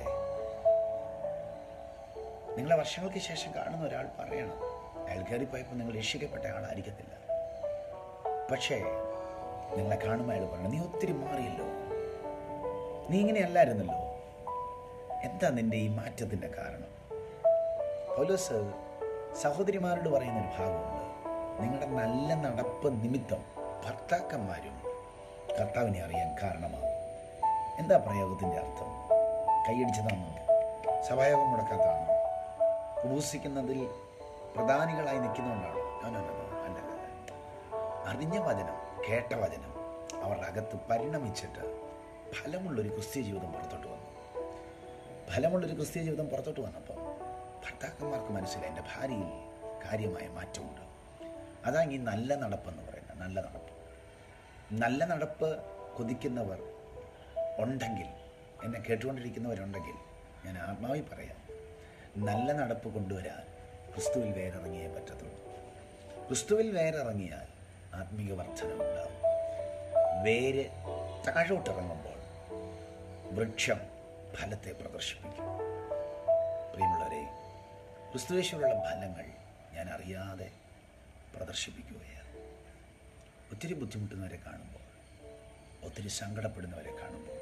നിങ്ങളെ വർഷങ്ങൾക്ക് ശേഷം കാണുന്ന ഒരാൾ പറയണം അയാൾ കയറിപ്പോയപ്പോൾ നിങ്ങൾ രക്ഷിക്കപ്പെട്ട ആളായിരിക്കത്തില്ല പക്ഷേ നിങ്ങളെ കാണുമ്പോൾ അയാൾ പറഞ്ഞു നീ ഒത്തിരി മാറിയല്ലോ നീ ഇങ്ങനെയല്ലായിരുന്നല്ലോ എന്താ നിന്റെ ഈ മാറ്റത്തിൻ്റെ കാരണം പൗലോസ് സഹോദരിമാരോട് പറയുന്ന ഒരു ഭാഗമുണ്ട് നിങ്ങളുടെ നല്ല നടപ്പ് നിമിത്തം ഭർത്താക്കന്മാരും കർത്താവിനെ അറിയാൻ കാരണമാകും എന്താ പ്രയോഗത്തിൻ്റെ അർത്ഥം കൈയടിച്ചതാണോ സഭായോഗം മുടക്കാത്തതാണോ ഉപസിക്കുന്നതിൽ പ്രധാനികളായി നിൽക്കുന്നതുകൊണ്ടാണോ No, no, no, no. അല്ല, അല്ല, അല്ല. അറിഞ്ഞ വചനം കേട്ട വചനം അവരുടെ അകത്ത് പരിണമിച്ചിട്ട് ഫലമുള്ളൊരു ക്രിസ്ത്യ ജീവിതം പുറത്തോട്ട് വന്നു ഫലമുള്ളൊരു ക്രിസ്ത്യ ജീവിതം പുറത്തോട്ട് വന്നപ്പോൾ ഭർത്താക്കന്മാർക്ക് മനസ്സിലായി എൻ്റെ ഭാര്യയിൽ കാര്യമായ മാറ്റമുണ്ട് അതാണ് ഈ നല്ല നടപ്പെന്ന് പറയുന്നത് നല്ല നടപ്പ് നല്ല നടപ്പ് കൊതിക്കുന്നവർ ഉണ്ടെങ്കിൽ എന്നെ കേട്ടുകൊണ്ടിരിക്കുന്നവരുണ്ടെങ്കിൽ ഞാൻ ആത്മാവിൽ പറയാം നല്ല നടപ്പ് കൊണ്ടുവരാൻ ക്രിസ്തുവിൽ വേരിറങ്ങിയേ പറ്റത്തുള്ളൂ ക്രിസ്തുവിൽ വേരിറങ്ങിയാൽ ആത്മീക വർധനമുണ്ടാവും വേര് താഴോട്ടിറങ്ങുമ്പോൾ വൃക്ഷം ഫലത്തെ പ്രദർശിപ്പിക്കും പ്രിയമുള്ളവരെ ക്രിസ്തുവേശ്വരുള്ള ഫലങ്ങൾ ഞാൻ അറിയാതെ പ്രദർശിപ്പിക്കുകയാണ് ഒത്തിരി ബുദ്ധിമുട്ടുന്നവരെ കാണുമ്പോൾ ഒത്തിരി സങ്കടപ്പെടുന്നവരെ കാണുമ്പോൾ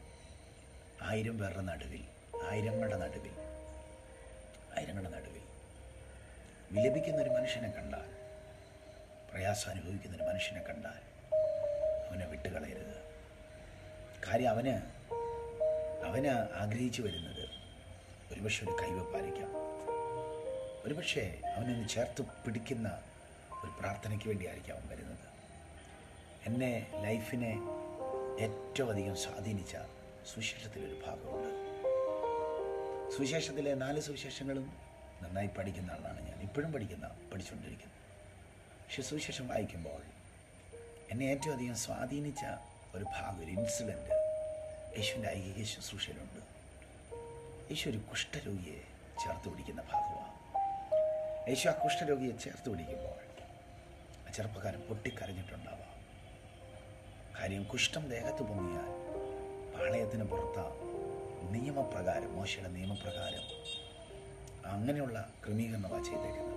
ആയിരം പേരുടെ നടുവിൽ ആയിരങ്ങളുടെ നടുവിൽ ആയിരങ്ങളുടെ നടുവിൽ വിലപിക്കുന്ന ഒരു മനുഷ്യനെ കണ്ടാൽ പ്രയാസം അനുഭവിക്കുന്ന ഒരു മനുഷ്യനെ കണ്ടാൽ അവനെ വിട്ടുകളയരുത് കാര്യം അവന് അവന് ആഗ്രഹിച്ചു വരുന്നത് ഒരുപക്ഷെ ഒരു കൈവപ്പായിരിക്കാം ഒരുപക്ഷെ അവനൊന്ന് ചേർത്ത് പിടിക്കുന്ന ഒരു പ്രാർത്ഥനയ്ക്ക് വേണ്ടിയായിരിക്കും അവൻ വരുന്നത് എന്നെ ലൈഫിനെ ഏറ്റവും അധികം സ്വാധീനിച്ച സുവിശേഷത്തിലൊരു ഭാഗമുണ്ട് സുവിശേഷത്തിലെ നാല് സുവിശേഷങ്ങളും നന്നായി പഠിക്കുന്ന ആളാണ് ഞാൻ ഇപ്പോഴും പഠിക്കുന്ന പഠിച്ചുകൊണ്ടിരിക്കുന്നത് പക്ഷെ സുവിശേഷം വായിക്കുമ്പോൾ എന്നെ ഏറ്റവും അധികം സ്വാധീനിച്ച ഒരു ഭാഗം ഒരു ഇൻസിഡൻറ്റ് യേശുവിൻ്റെ ഐകിക ശുശ്രൂഷയിലുണ്ട് യേശു ഒരു കുഷ്ഠരോഗിയെ ചേർത്ത് പിടിക്കുന്ന ഭാഗമാണ് യേശു ആ കുഷ്ഠരോഗിയെ ചേർത്ത് പിടിക്കുമ്പോൾ ആ ചെറുപ്പക്കാരൻ പൊട്ടിക്കരഞ്ഞിട്ടുണ്ടാവാം കാര്യം കുഷ്ഠം ദേഹത്ത് പൊങ്ങിയാൽ പാളയത്തിന് പുറത്ത നിയമപ്രകാരം മോശയുടെ നിയമപ്രകാരം അങ്ങനെയുള്ള ക്രമീകരണമാണ് ചെയ്തേക്കുന്നത്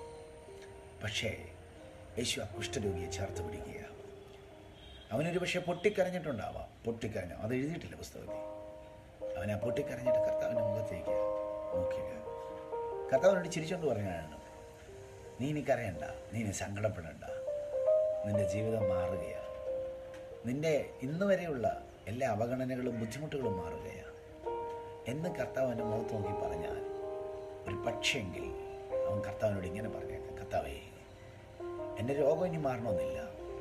പക്ഷേ യേശു ആ കുഷ്ഠരോഗിയെ ചേർത്ത് പിടിക്കുക അവനൊരു പക്ഷേ പൊട്ടിക്കരഞ്ഞിട്ടുണ്ടാവാം പൊട്ടിക്കരഞ്ഞു അത് എഴുതിയിട്ടില്ല പുസ്തകത്തിൽ അവനെ പൊട്ടിക്കരഞ്ഞിട്ട് കർത്താവിൻ്റെ മുഖത്തേക്ക് നോക്കുക കർത്താവിനോട് ചിരിച്ചുകൊണ്ട് പറഞ്ഞാണ് നീ ഇനി കരയണ്ട നീ ഇനി സങ്കടപ്പെടണ്ട നിന്റെ ജീവിതം മാറുകയാണ് നിന്റെ ഇന്ന് വരെയുള്ള എല്ലാ അവഗണനകളും ബുദ്ധിമുട്ടുകളും മാറുകയാണ് എന്ന് കർത്താവ് എൻ്റെ മുഖത്ത് നോക്കി പറഞ്ഞാൽ ഒരു പക്ഷെങ്കിൽ അവൻ കർത്താവിനോട് ഇങ്ങനെ പറഞ്ഞേക്കാം കർത്താവേ എൻ്റെ രോഗം ഇനി മാറണമെന്നില്ല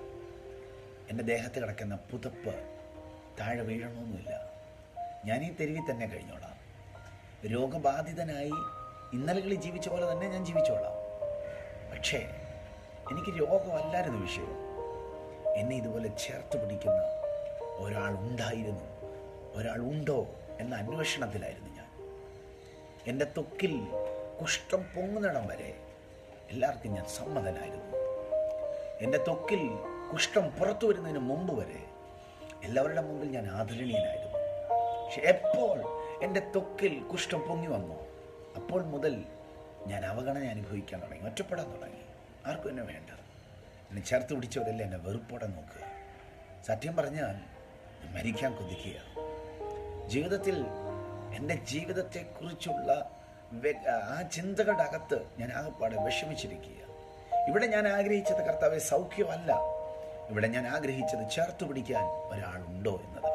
എൻ്റെ ദേഹത്ത് കിടക്കുന്ന പുതപ്പ് താഴെ വീഴണമെന്നില്ല ഞാൻ ഈ തെരുവിൽ തന്നെ കഴിഞ്ഞോളാം രോഗബാധിതനായി ഇന്നലകളിൽ ജീവിച്ച പോലെ തന്നെ ഞാൻ ജീവിച്ചോളാം പക്ഷേ എനിക്ക് രോഗമല്ലായിരുന്നു വിഷയം എന്നെ ഇതുപോലെ ചേർത്ത് പിടിക്കുന്ന ഒരാൾ ഉണ്ടായിരുന്നു ഒരാൾ ഉണ്ടോ എന്ന അന്വേഷണത്തിലായിരുന്നു ഞാൻ എൻ്റെ ത്വക്കിൽ കുഷ്ഠം പൊങ്ങുന്നിടം വരെ എല്ലാവർക്കും ഞാൻ സമ്മതനായിരുന്നു എൻ്റെ ത്വക്കിൽ കുഷ്ഠം പുറത്തു വരുന്നതിന് മുമ്പ് വരെ എല്ലാവരുടെ മുമ്പിൽ ഞാൻ ആദരണീയനായിരുന്നു പക്ഷെ എപ്പോൾ എൻ്റെ ത്വക്കിൽ കുഷ്ഠം പൊങ്ങി വന്നു അപ്പോൾ മുതൽ ഞാൻ അവഗണന അനുഭവിക്കാൻ തുടങ്ങി ഒറ്റപ്പെടാൻ തുടങ്ങി ആർക്കും എന്നെ വേണ്ട എന്നെ ചേർത്ത് പിടിച്ചവരെല്ലാം എന്നെ വെറുപ്പോടെ നോക്കുക സത്യം പറഞ്ഞാൽ ഞാൻ മരിക്കാൻ കൊതിക്കുക ജീവിതത്തിൽ എൻ്റെ ജീവിതത്തെക്കുറിച്ചുള്ള വ്യ- ആ ചിന്തകളുടെ അകത്ത് ഞാൻ ആകെപ്പാടെ വിഷമിച്ചിരിക്കുക ഇവിടെ ഞാൻ ആഗ്രഹിച്ചത് കർത്താവെ സൗഖ്യമല്ല ഇവിടെ ഞാൻ ആഗ്രഹിച്ചത് ചേർത്ത് പിടിക്കാൻ ഒരാളുണ്ടോ എന്നതാണ്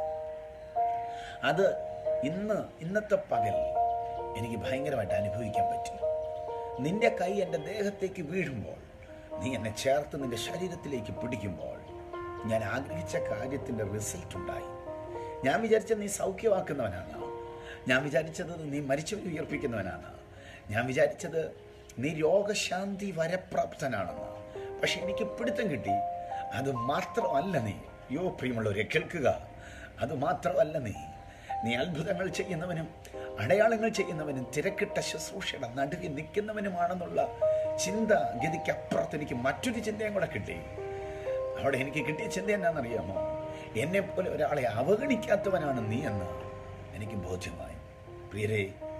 അത് ഇന്ന് ഇന്നത്തെ പകൽ എനിക്ക് ഭയങ്കരമായിട്ട് അനുഭവിക്കാൻ പറ്റി നിന്റെ കൈ എൻ്റെ ദേഹത്തേക്ക് വീഴുമ്പോൾ നീ എന്നെ ചേർത്ത് നിന്റെ ശരീരത്തിലേക്ക് പിടിക്കുമ്പോൾ ഞാൻ ആഗ്രഹിച്ച കാര്യത്തിൻ്റെ റിസൾട്ട് ഉണ്ടായി ഞാൻ വിചാരിച്ചത് നീ സൗഖ്യമാക്കുന്നവനാണ് ഞാൻ വിചാരിച്ചത് നീ മരിച്ചവരെ ഉയർപ്പിക്കുന്നവനാണ് ഞാൻ വിചാരിച്ചത് നീ രോഗശാന്തി വരപ്രാപ്തനാണെന്ന് പക്ഷെ എനിക്ക് പിടുത്തം കിട്ടി അത് മാത്രമല്ല നീ യോ പ്രിയമുള്ളവരെ കേൾക്കുക അത് മാത്രമല്ല നീ നീ അത്ഭുതങ്ങൾ ചെയ്യുന്നവനും അടയാളങ്ങൾ ചെയ്യുന്നവനും തിരക്കിട്ട ശുശ്രൂഷയുടെ നടുവിൽ നിൽക്കുന്നവനുമാണെന്നുള്ള ചിന്ത ഗതിക്കപ്പുറത്ത് എനിക്ക് മറ്റൊരു ചിന്തയും കൂടെ കിട്ടി അവിടെ എനിക്ക് കിട്ടിയ ചിന്ത എന്നാണെന്നറിയാമോ എന്നെ പോലെ ഒരാളെ അവഗണിക്കാത്തവനാണ് നീ എന്ന് എനിക്ക് ബോധ്യമായി പ്രിയരെ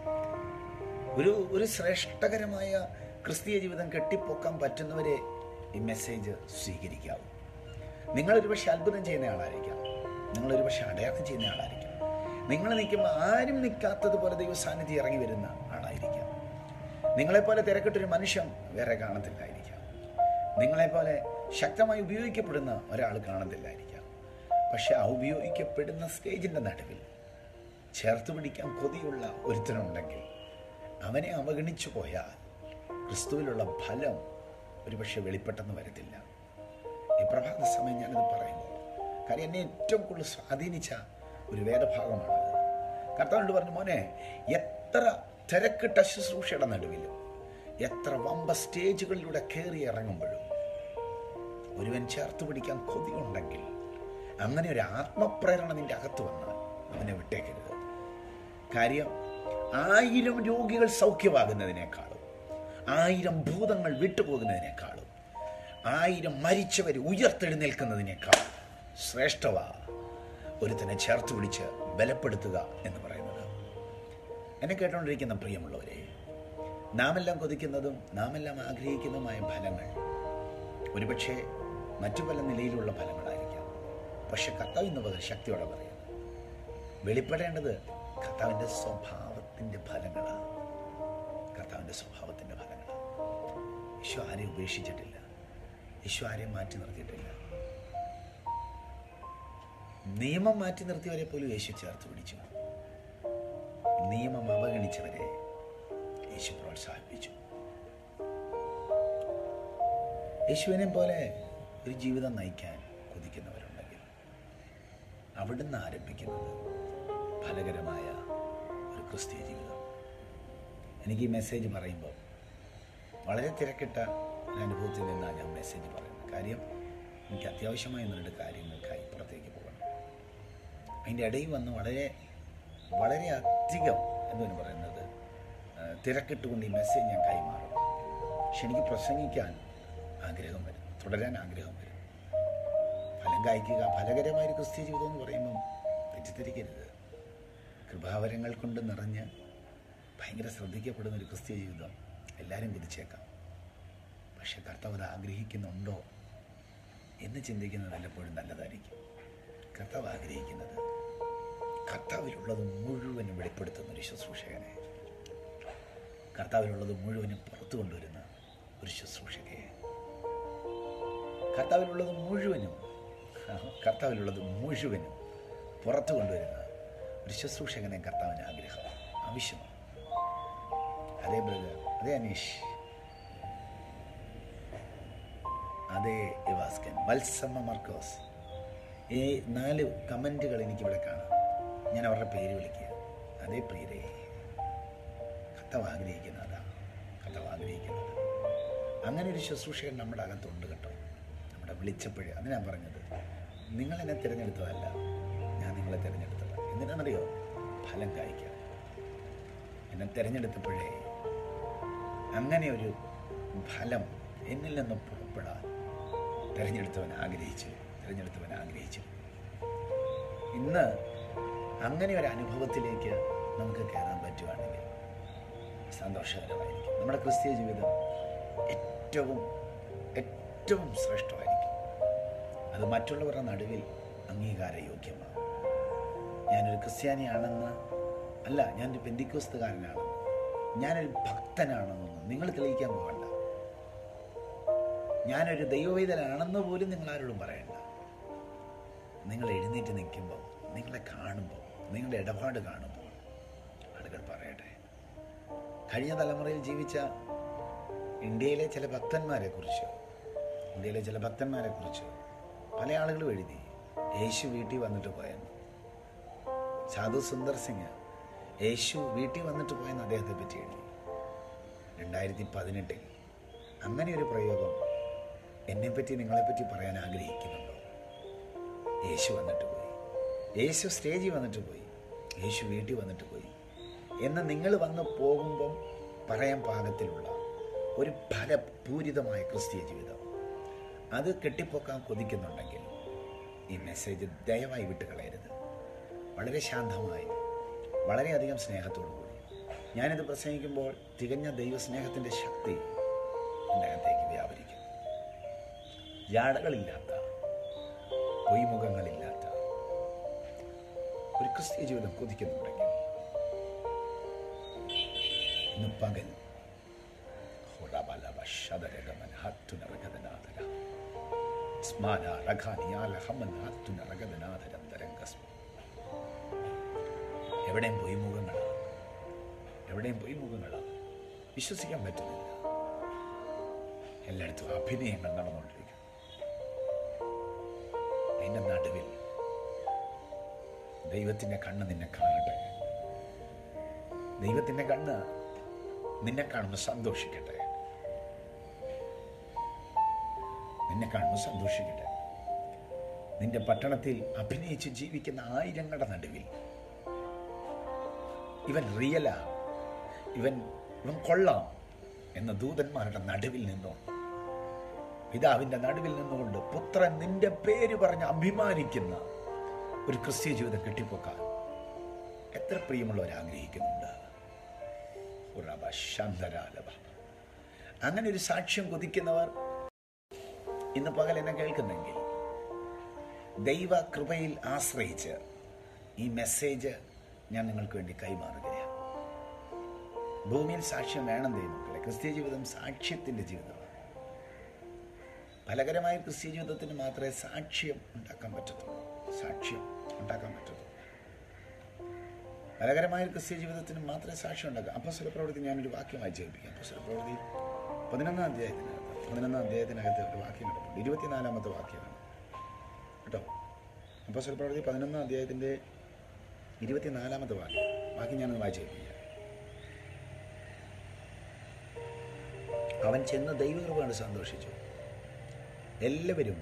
ഒരു ഒരു ശ്രേഷ്ഠകരമായ ക്രിസ്തീയ ജീവിതം കെട്ടിപ്പൊക്കാൻ പറ്റുന്നവരെ ഈ മെസ്സേജ് സ്വീകരിക്കാവൂ നിങ്ങളൊരു പക്ഷെ അത്ഭുതം ചെയ്യുന്ന ആളായിരിക്കാം നിങ്ങളൊരു പക്ഷെ അടയാളം ചെയ്യുന്ന ആളായിരിക്കാം നിങ്ങൾ നിൽക്കുമ്പോൾ ആരും നിൽക്കാത്തതുപോലെ ദൈവ സാന്നിധ്യം ഇറങ്ങി വരുന്ന ആളായിരിക്കാം നിങ്ങളെപ്പോലെ തിരക്കിട്ടൊരു മനുഷ്യൻ വേറെ കാണത്തില്ലായിരിക്കാം നിങ്ങളെപ്പോലെ ശക്തമായി ഉപയോഗിക്കപ്പെടുന്ന ഒരാൾ കാണത്തില്ലായിരിക്കാം പക്ഷെ ആ ഉപയോഗിക്കപ്പെടുന്ന സ്റ്റേജിൻ്റെ നടുവിൽ ചേർത്ത് പിടിക്കാൻ കൊതിയുള്ള ഒരുത്തനുണ്ടെങ്കിൽ അവനെ അവഗണിച്ചു പോയാൽ ക്രിസ്തുവിലുള്ള ഫലം ഒരുപക്ഷെ വെളിപ്പെട്ടെന്ന് വരത്തില്ല ഈ പ്രഭാത സമയം ഞാനിത് പറയുമ്പോൾ കാര്യം എന്നെ ഏറ്റവും കൂടുതൽ സ്വാധീനിച്ച ഒരു വേദഭാഗമാണത് കർത്താവിനോട് പറഞ്ഞു മോനെ എത്ര തിരക്കിട്ട ശുശ്രൂഷയുടെ നടുവിലും എത്ര വമ്പ സ്റ്റേജുകളിലൂടെ കയറി ഇറങ്ങുമ്പോഴും ഒരുവൻ ചേർത്ത് പിടിക്കാൻ കൊതിയുണ്ടെങ്കിൽ അങ്ങനെ ഒരു ആത്മപ്രേരണ നിന്റെ അകത്ത് വന്നാൽ അവനെ വിട്ടേക്കരുത് കാര്യം ആയിരം രോഗികൾ സൗഖ്യമാകുന്നതിനേക്കാളും ആയിരം ഭൂതങ്ങൾ വിട്ടുപോകുന്നതിനേക്കാളും ആയിരം മരിച്ചവർ ഉയർത്തെഴുന്നേൽക്കുന്നതിനേക്കാളും ശ്രേഷ്ഠവ ഒരുത്തനെ ചേർത്ത് പിടിച്ച് ബലപ്പെടുത്തുക എന്ന് പറയുന്നത് എന്നെ കേട്ടുകൊണ്ടിരിക്കുന്ന പ്രിയമുള്ളവരെ നാമെല്ലാം കൊതിക്കുന്നതും നാമെല്ലാം ആഗ്രഹിക്കുന്നതുമായ ഫലങ്ങൾ ഒരുപക്ഷെ മറ്റു പല നിലയിലുള്ള ഫലങ്ങളായിരിക്കാം പക്ഷെ കർത്താവ് ഇന്ന് പകൽ ശക്തിയോടെ പറയുന്നത് വെളിപ്പെടേണ്ടത് കർത്താവിൻ്റെ സ്വഭാവത്തിൻ്റെ ഫലങ്ങളാണ് കർത്താവിൻ്റെ സ്വഭാവത്തിൻ്റെ ഫലങ്ങളാണ് യേശു ആരെയും ഉപേക്ഷിച്ചിട്ടില്ല യേശു ആരെയും മാറ്റി നിർത്തിയിട്ടില്ല നിയമം മാറ്റി നിർത്തിയവരെ പോലും യേശു ചേർത്ത് പിടിച്ചു നിയമം അവഗണിച്ചവരെ യേശു പ്രോത്സാഹിപ്പിച്ചു യേശുവിനെ പോലെ ഒരു ജീവിതം നയിക്കാൻ കൊതിക്കുന്നവരുണ്ടെങ്കിൽ അവിടുന്ന് ആരംഭിക്കുന്നത് ഫലകരമായ ഒരു ക്രിസ്തീയ ജീവിതം എനിക്ക് ഈ മെസ്സേജ് പറയുമ്പോൾ വളരെ തിരക്കിട്ട ഒരു അനുഭവത്തിൽ നിന്നാണ് ഞാൻ മെസ്സേജ് പറയുന്നത് കാര്യം എനിക്ക് അത്യാവശ്യമായ ഒന്ന് രണ്ട് കാര്യങ്ങൾക്കായി പുറത്തേക്ക് പോകണം അതിൻ്റെ ഇടയിൽ വന്ന് വളരെ വളരെ അധികം എന്താണ് പറയുന്നത് ആ, തിരക്കിട്ടുകൊണ്ട് ഈ മെസ്സേജ് ഞാൻ കൈമാറും പക്ഷെ എനിക്ക് പ്രസംഗിക്കാൻ ആഗ്രഹം വരും തുടരാൻ ആഗ്രഹം വരും ഫലം കായ്ക്കുക ഫലകരമായ ഒരു ക്രിസ്ത്യ ജീവിതം എന്ന് പറയുമ്പം തെറ്റിദ്ധരിക്കരുത് കൃപാവരങ്ങൾ കൊണ്ട് നിറഞ്ഞ് ഭയങ്കര ശ്രദ്ധിക്കപ്പെടുന്ന ഒരു ക്രിസ്ത്യ ജീവിതം എല്ലാവരും കുതിച്ചേക്കാം പക്ഷെ കർത്താവ് അത് ആഗ്രഹിക്കുന്നുണ്ടോ എന്ന് ചിന്തിക്കുന്നത് വല്ലപ്പോഴും നല്ലതായിരിക്കും കർത്താവ് ആഗ്രഹിക്കുന്നത് കർത്താവിലുള്ളത് മുഴുവനും വെളിപ്പെടുത്തുന്ന ഒരു ശുശ്രൂഷകനെ കർത്താവിലുള്ളത് മുഴുവനും പുറത്തു കൊണ്ടുവരുന്ന ഒരു ശുശ്രൂഷകയെ കർത്താവിലുള്ളത് മുഴുവനും കർത്താവിലുള്ളത് മുഴുവനും പുറത്തു കൊണ്ടുവരുന്ന ഒരു ശുശ്രൂഷകനെ കർത്താവിന് ആഗ്രഹം ആവശ്യമാണ് അതേ ബ്രദർ അതേ അനീഷ് അതേ ഇവാസ്കൻ വത്സമ്മ മർക്കോസ് ഈ നാല് കമൻറ്റുകൾ എനിക്കിവിടെ കാണാം ഞാൻ അവരുടെ പേര് വിളിക്കുക അതേ പ്രിയരേ കർത്താവ് ആഗ്രഹിക്കുന്നത് അതാ കർത്താവ് ആഗ്രഹിക്കുന്നത് അങ്ങനെ ഒരു ശുശ്രൂഷകൻ നമ്മുടെ അകത്തുണ്ട് കേട്ടോ നമ്മുടെ വിളിച്ചപ്പോഴേ അത് ഞാൻ പറഞ്ഞത് നിങ്ങൾ എന്നെ തിരഞ്ഞെടുത്തതല്ല ഞാൻ നിങ്ങളെ തിരഞ്ഞെടുത്തത് എന്തിനാണെന്നറിയോ ഫലം കായ്ക്കാം എന്നെ തിരഞ്ഞെടുത്തപ്പോഴേ അങ്ങനെ ഒരു ഫലം എന്നിൽ നിന്ന് പുറപ്പെടാൻ തിരഞ്ഞെടുത്തവൻ ആഗ്രഹിച്ചു തിരഞ്ഞെടുത്തവൻ ആഗ്രഹിച്ചു ഇന്ന് അങ്ങനെ ഒരു അനുഭവത്തിലേക്ക് നമുക്ക് കയറാൻ പറ്റുവാണെങ്കിൽ സന്തോഷകരമായിരിക്കും നമ്മുടെ ക്രിസ്തീയ ജീവിതം ഏറ്റവും ഏറ്റവും ശ്രേഷ്ഠമായിരിക്കും അത് മറ്റുള്ളവരുടെ നടുവിൽ അംഗീകാരയോഗ്യമാണ് ഞാനൊരു ക്രിസ്ത്യാനിയാണെന്ന് അല്ല ഞാനൊരു പെന്തിക്കോസ്തുകാരനാണെന്ന് ഞാനൊരു ഭക്തനാണെന്നൊന്നും നിങ്ങൾ തെളിയിക്കാൻ പോകണ്ട ഞാനൊരു ദൈവവേദനാണെന്ന് പോലും നിങ്ങൾ ആരോടും പറയണ്ട നിങ്ങൾ എഴുന്നേറ്റ് നിൽക്കുമ്പോൾ നിങ്ങളെ കാണുമ്പോൾ നിങ്ങളുടെ ഇടപാട് കാണുമ്പോൾ ആളുകൾ പറയട്ടെ കഴിഞ്ഞ തലമുറയിൽ ജീവിച്ച ഇന്ത്യയിലെ ചില ഭക്തന്മാരെ കുറിച്ച് ഇന്ത്യയിലെ ചില ഭക്തന്മാരെ കുറിച്ച് പല ആളുകളും എഴുതി യേശു വീട്ടിൽ വന്നിട്ട് പോയെന്ന് സാധു സുന്ദർ സിംഗ് യേശു വീട്ടിൽ വന്നിട്ട് പോയെന്ന് അദ്ദേഹത്തെ പറ്റി എഴുതി രണ്ടായിരത്തി പതിനെട്ടിൽ അങ്ങനെ ഒരു പ്രയോഗം എന്നെപ്പറ്റി നിങ്ങളെപ്പറ്റി പറയാൻ ആഗ്രഹിക്കുന്നുണ്ടോ യേശു വന്നിട്ട് പോയി യേശു സ്റ്റേജിൽ വന്നിട്ട് പോയി യേശു വീട്ടിൽ വന്നിട്ട് പോയി എന്ന് നിങ്ങൾ വന്ന് പോകുമ്പം പറയാൻ പാകത്തിലുള്ള ഒരു ഫലപൂരിതമായ ക്രിസ്തീയ ജീവിതം അത് കെട്ടിപ്പൊക്കാൻ കൊതിക്കുന്നുണ്ടെങ്കിൽ ഈ മെസ്സേജ് ദയവായി വിട്ടുകളയരുത് വളരെ ശാന്തമായി വളരെയധികം സ്നേഹത്തോടു കൂടി ഞാനിത് പ്രസംഗിക്കുമ്പോൾ തികഞ്ഞ ദൈവസ്നേഹത്തിൻ്റെ ശക്തി എൻ്റെ അകത്തേക്ക് വ്യാപരിക്കും ജാടകളില്ലാത്ത പൊയ്മുഖങ്ങളില്ലാത്ത ഒരു ക്രിസ്തീയ ജീവിതം കൊതിക്കുന്നുണ്ടെങ്കിൽ ഇന്ന് പകൽ ഹുറബലവ ശതരഗമന ഹത്തുനരഗതനാഥര സ്മാര രഘാനിയാല ഹമൻ ഹത്തുനരഗതനാഥരം തരംഗസ്മ എവിടെയും പൊയ്മുഖങ്ങളാണ് എവിടെയും പൊയ്മുഖങ്ങളാണ് വിശ്വസിക്കാൻ പറ്റുന്നില്ല എല്ലായിടത്തും അഭിനയങ്ങൾ നടന്നുകൊണ്ടിരിക്കും അതിൻ്റെ നടുവിൽ ദൈവത്തിൻ്റെ കണ്ണ് നിന്നെ കാണട്ടെ ദൈവത്തിൻ്റെ കണ്ണ് നിന്നെ കാണുമ്പോൾ സന്തോഷിക്കട്ടെ നിന്നെ കാണുമ്പോൾ സന്തോഷിക്കട്ടെ നിന്റെ പട്ടണത്തിൽ അഭിനയിച്ച് ജീവിക്കുന്ന ആയിരങ്ങളുടെ നടുവിൽ ഇവൻ റിയലാ ഇവൻ ഇവൻ കൊള്ളാം എന്ന ദൂതന്മാരുടെ നടുവിൽ നിന്നോ പിതാവിന്റെ നടുവിൽ നിന്നുകൊണ്ട് പുത്രൻ നിന്റെ പേര് പറഞ്ഞ് അഭിമാനിക്കുന്ന ഒരു ക്രിസ്ത്യ ജീവിതം കെട്ടിപ്പൊക്കാൻ എത്ര പ്രിയമുള്ളവർ ആഗ്രഹിക്കുന്നുണ്ട് ഉറവ ശാന്തരാലവ അങ്ങനെ ഒരു സാക്ഷ്യം കൊതിക്കുന്നവർ ഇന്ന് പകൽ എന്നെ കേൾക്കുന്നെങ്കിൽ ദൈവ കൃപയിൽ ആശ്രയിച്ച് ഈ മെസ്സേജ് ഞാൻ നിങ്ങൾക്ക് വേണ്ടി കൈമാറുകയാണ് ഭൂമിയിൽ സാക്ഷ്യം വേണം ദൈവമക്കളെ ക്രിസ്ത്യ ജീവിതം സാക്ഷ്യത്തിന്റെ ജീവിതമാണ് ഫലകരമായ ക്രിസ്ത്യ ജീവിതത്തിന് മാത്രമേ സാക്ഷ്യം ഉണ്ടാക്കാൻ പറ്റത്തുള്ളൂ സാക്ഷ്യം ഉണ്ടാക്കാൻ പറ്റത്തുള്ളൂ ഫലകരമായ ക്രിസ്ത്യ ജീവിതത്തിന് മാത്രമേ സാക്ഷ്യം ഉണ്ടാക്കാം അപ്പസ്വല പ്രവൃത്തി ഞാനൊരു വാക്യം വായിച്ചു കേൾപ്പിക്കാം അപ്പസ്വല പ്രവൃത്തി പതിനൊന്നാം അധ്യായത്തിനകത്ത് പതിനൊന്നാം അധ്യായത്തിനകത്ത് ഒരു വാക്യം കിടപ്പുണ്ട് ഇരുപത്തിനാലാമത്തെ വാക്യമാണ് കേട്ടോ അപ്പസ്വല പ്രവൃത്തി പതിനൊന്നാം അധ്യായത്തിൻ്റെ ഇരുപത്തിനാലാമത്തെ വാക്യം വാക്യം ഞാനൊന്ന് വായിച്ചു കേൾപ്പിക്കാം അവൻ ചെന്ന് ദൈവകൃപ കണ്ട് സന്തോഷിച്ചു എല്ലാവരും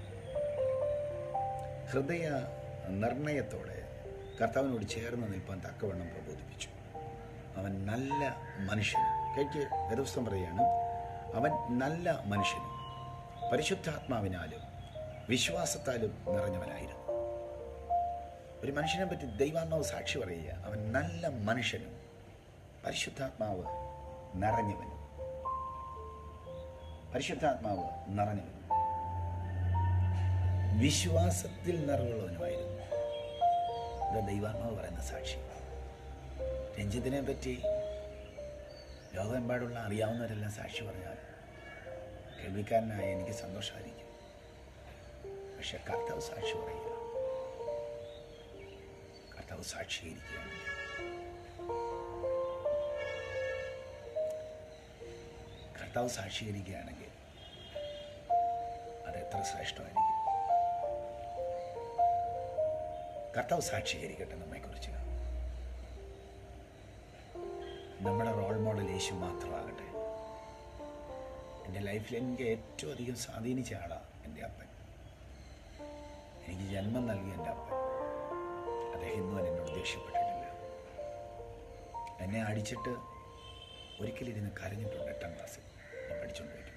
ഹൃദയ നിർണയത്തോടെ കർത്താവിനോട് ചേർന്ന് നിൽപ്പാൻ തക്കവണ്ണം പ്രബോധിപ്പിച്ചു അവൻ നല്ല മനുഷ്യൻ കേൾക്ക് വേദപുസ്തകം പറയുകയാണ് അവൻ നല്ല മനുഷ്യനും പരിശുദ്ധാത്മാവിനാലും വിശ്വാസത്താലും നിറഞ്ഞവനായിരുന്നു ഒരു മനുഷ്യനെ പറ്റി ദൈവാത്മാവ് സാക്ഷി പറയുക അവൻ നല്ല മനുഷ്യനും പരിശുദ്ധാത്മാവ് നിറഞ്ഞവനും പരിശുദ്ധാത്മാവ് നിറഞ്ഞവനും വിശ്വാസത്തിൽ നിറവുള്ളവനുമായിരുന്നു ഇത് ദൈവാത്മാവ് പറയുന്ന സാക്ഷി രഞ്ജിത്തിനെ പറ്റി ലോകമെമ്പാടുള്ള അറിയാവുന്നവരെല്ലാം സാക്ഷി പറഞ്ഞാൽ കേൾവിക്കാരനായ എനിക്ക് സന്തോഷമായിരിക്കും പക്ഷെ കർത്താവ് സാക്ഷി പറയുക കർത്താവ് സാക്ഷീകരിക്കുകയാണ് കർത്താവ് സാക്ഷീകരിക്കുകയാണെങ്കിൽ അത് എത്ര ശ്രേഷ്ഠമായിരിക്കും കർത്താവ് സാക്ഷീകരിക്കട്ടെ നമ്മെക്കുറിച്ച് നമ്മുടെ റോൾ മോഡൽ യേശു മാത്രമാകട്ടെ എൻ്റെ ലൈഫിൽ എനിക്ക് ഏറ്റവും അധികം സ്വാധീനിച്ച ആളാണ് എൻ്റെ അപ്പൻ എനിക്ക് ജന്മം നൽകിയ എൻ്റെ അപ്പൻ അദ്ദേഹം ഇന്നും എന്നോട് ദേഷ്യപ്പെട്ടിട്ടില്ല എന്നെ അടിച്ചിട്ട് ഒരിക്കലിരുന്ന് കരഞ്ഞിട്ടുണ്ട് എട്ടാം ക്ലാസ്സിൽ ഞാൻ പഠിച്ചുകൊണ്ട് വയ്ക്കും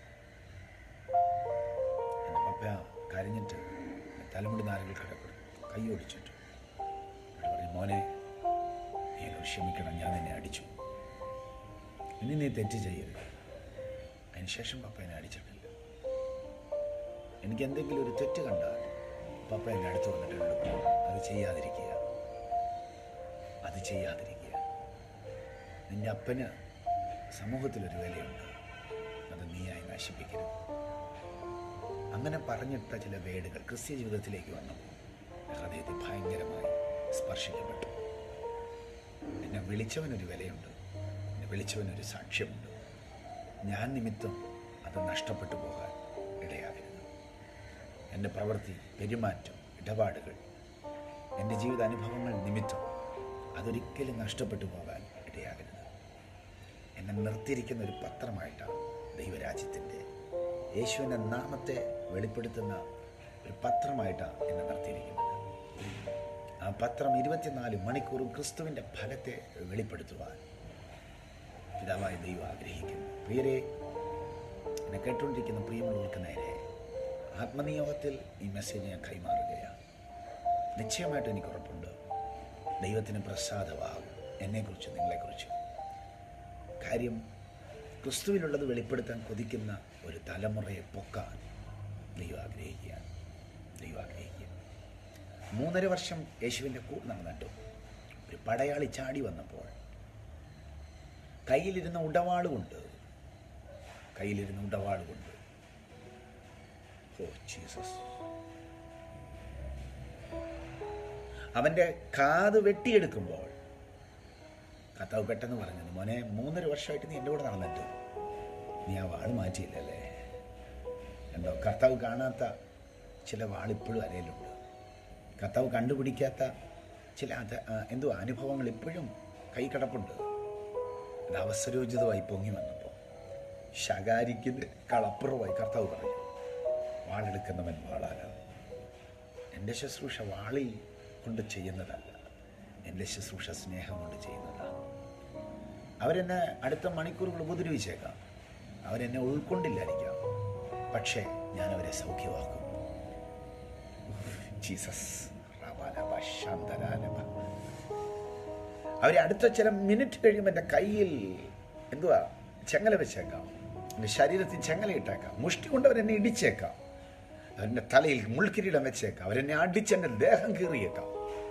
എൻ്റെ പപ്പ കരഞ്ഞിട്ട് തലമുടി നാലുകൾ കിടക്കും കൈ ഓടിച്ചിട്ട് എന്നിട്ട് പറയും മോനെ നീ എന്നോട് ക്ഷമിക്കണം ഞാൻ നിന്നെ അടിച്ചു ഇനി നീ തെറ്റ് ചെയ്യരുത് അതിനുശേഷം പപ്പ എന്നെ അടിച്ചിട്ടില്ല എനിക്ക് എന്തെങ്കിലും ഒരു തെറ്റ് കണ്ടാൽ പപ്പ എന്നെ അടുത്ത് വന്നിട്ട് എന്നോട് പറയും അത് ചെയ്യാതിരിക്കുക അത് ചെയ്യാതിരിക്കുക നിന്റെ അപ്പന് സമൂഹത്തിലൊരു വിലയുണ്ട് അത് നീയായി നശിപ്പിക്കരുത് അങ്ങനെ പറഞ്ഞിട്ട ചില വേടുകൾ ക്രിസ്ത്യ ജീവിതത്തിലേക്ക് വന്നപ്പോൾ ഹൃദയത്തെ ഭയങ്കരമായി സ്പർശിക്കപ്പെട്ടു എന്നെ വിളിച്ചവനൊരു വിലയുണ്ട് എന്നെ വിളിച്ചവനൊരു സാക്ഷ്യമുണ്ട് ഞാൻ നിമിത്തം അത് നഷ്ടപ്പെട്ടു പോകാൻ ഇടയാകരുത് എൻ്റെ പ്രവൃത്തി പെരുമാറ്റം ഇടപാടുകൾ എൻ്റെ ജീവിത അനുഭവങ്ങൾ നിമിത്തം അതൊരിക്കലും നഷ്ടപ്പെട്ടു പോകാൻ ഇടയാകരുത് എന്നെ നിർത്തിയിരിക്കുന്ന ഒരു പത്രമായിട്ടാണ് ദൈവരാജ്യത്തിൻ്റെ യേശുവിൻ്റെ നാമത്തെ വെളിപ്പെടുത്തുന്ന ഒരു പത്രമായിട്ടാണ് എന്നെ നിർത്തിയിരിക്കുന്നത് ആ പത്രം ഇരുപത്തിനാല് മണിക്കൂറും ക്രിസ്തുവിൻ്റെ ഫലത്തെ വെളിപ്പെടുത്തുവാൻ പിതാവായ ദൈവം ആഗ്രഹിക്കുന്നു പ്രിയരെ എന്നെ കേട്ടുകൊണ്ടിരിക്കുന്ന പ്രിയമുള്ളവർക്ക് നേരെ ആത്മനിയോഗത്തിൽ ഈ മെസ്സേജ് ഞാൻ കൈമാറുകയാണ് നിശ്ചയമായിട്ട് എനിക്ക് ഉറപ്പുണ്ട് ദൈവത്തിന് പ്രസാദമാകും എന്നെക്കുറിച്ച് നിങ്ങളെക്കുറിച്ച് കാര്യം ക്രിസ്തുവിലുള്ളത് വെളിപ്പെടുത്താൻ കൊതിക്കുന്ന ഒരു തലമുറയെ പൊക്കാൻ ദൈവം ആഗ്രഹിക്കുകയാണ് ദൈവം ആഗ്രഹിക്കുക മൂന്നര വർഷം യേശുവിൻ്റെ കൂടെ നടന്നിട്ടു ഒരു പടയാളി ചാടി വന്നപ്പോൾ കയ്യിലിരുന്ന ഉടവാള് കൊണ്ട് കയ്യിലിരുന്ന ഉടവാള് കൊണ്ട് ഓ ജീസസ് അവൻ്റെ കാത് വെട്ടിയെടുക്കുമ്പോൾ കർത്താവ് പെട്ടെന്ന് പറഞ്ഞത് മോനെ മൂന്നര വർഷമായിട്ട് നീ എൻ്റെ കൂടെ നടന്നിട്ട് നീ ആ വാൾ മാറ്റിയില്ലല്ലേ എന്തോ കർത്താവ് കാണാത്ത ചില വാളിപ്പോഴും അരയിലുണ്ട് കർത്താവ് കണ്ടുപിടിക്കാത്ത ചില അത് ആ, എന്തോ അനുഭവങ്ങൾ ഇപ്പോഴും കൈ കിടപ്പുണ്ട് അത് അവസരോചിതമായി പൊങ്ങി വന്നപ്പോൾ ശകാരിക്കുന്ന കളപ്പുറമായി കർത്താവ് പറഞ്ഞു വാളെടുക്കുന്നവൻ വാളാലാണ് എൻ്റെ ശുശ്രൂഷ വാളിൽ കൊണ്ട് ചെയ്യുന്നതല്ല എൻ്റെ ശുശ്രൂഷ സ്നേഹം കൊണ്ട് ചെയ്യുന്നതാണ് അവരെന്നെ അടുത്ത മണിക്കൂറുകൾ ഉപദ്രവിച്ചേക്കാം അവരെന്നെ ഉൾക്കൊണ്ടില്ലായിരിക്കാം പക്ഷേ ഞാൻ അവരെ സൗഖ്യമാക്കും ജീസസ് റബാലബ ശാന്തരാലബ. അവരെ അടുത്ത ചില മിനിറ്റ് കഴിയുമ്പോൾ എൻ്റെ കയ്യിൽ എന്തുവാ ചെങ്ങല വെച്ചേക്കാം എൻ്റെ ശരീരത്തിൽ ചെങ്ങല ഇട്ടേക്കാം മുഷ്ടി കൊണ്ട് അവരെന്നെ ഇടിച്ചേക്കാം അവരുടെ തലയിൽ മുൾക്കിരീടം വെച്ചേക്കാം അവരെന്നെ അടിച്ചെൻ്റെ ദേഹം കീറിയേക്കാം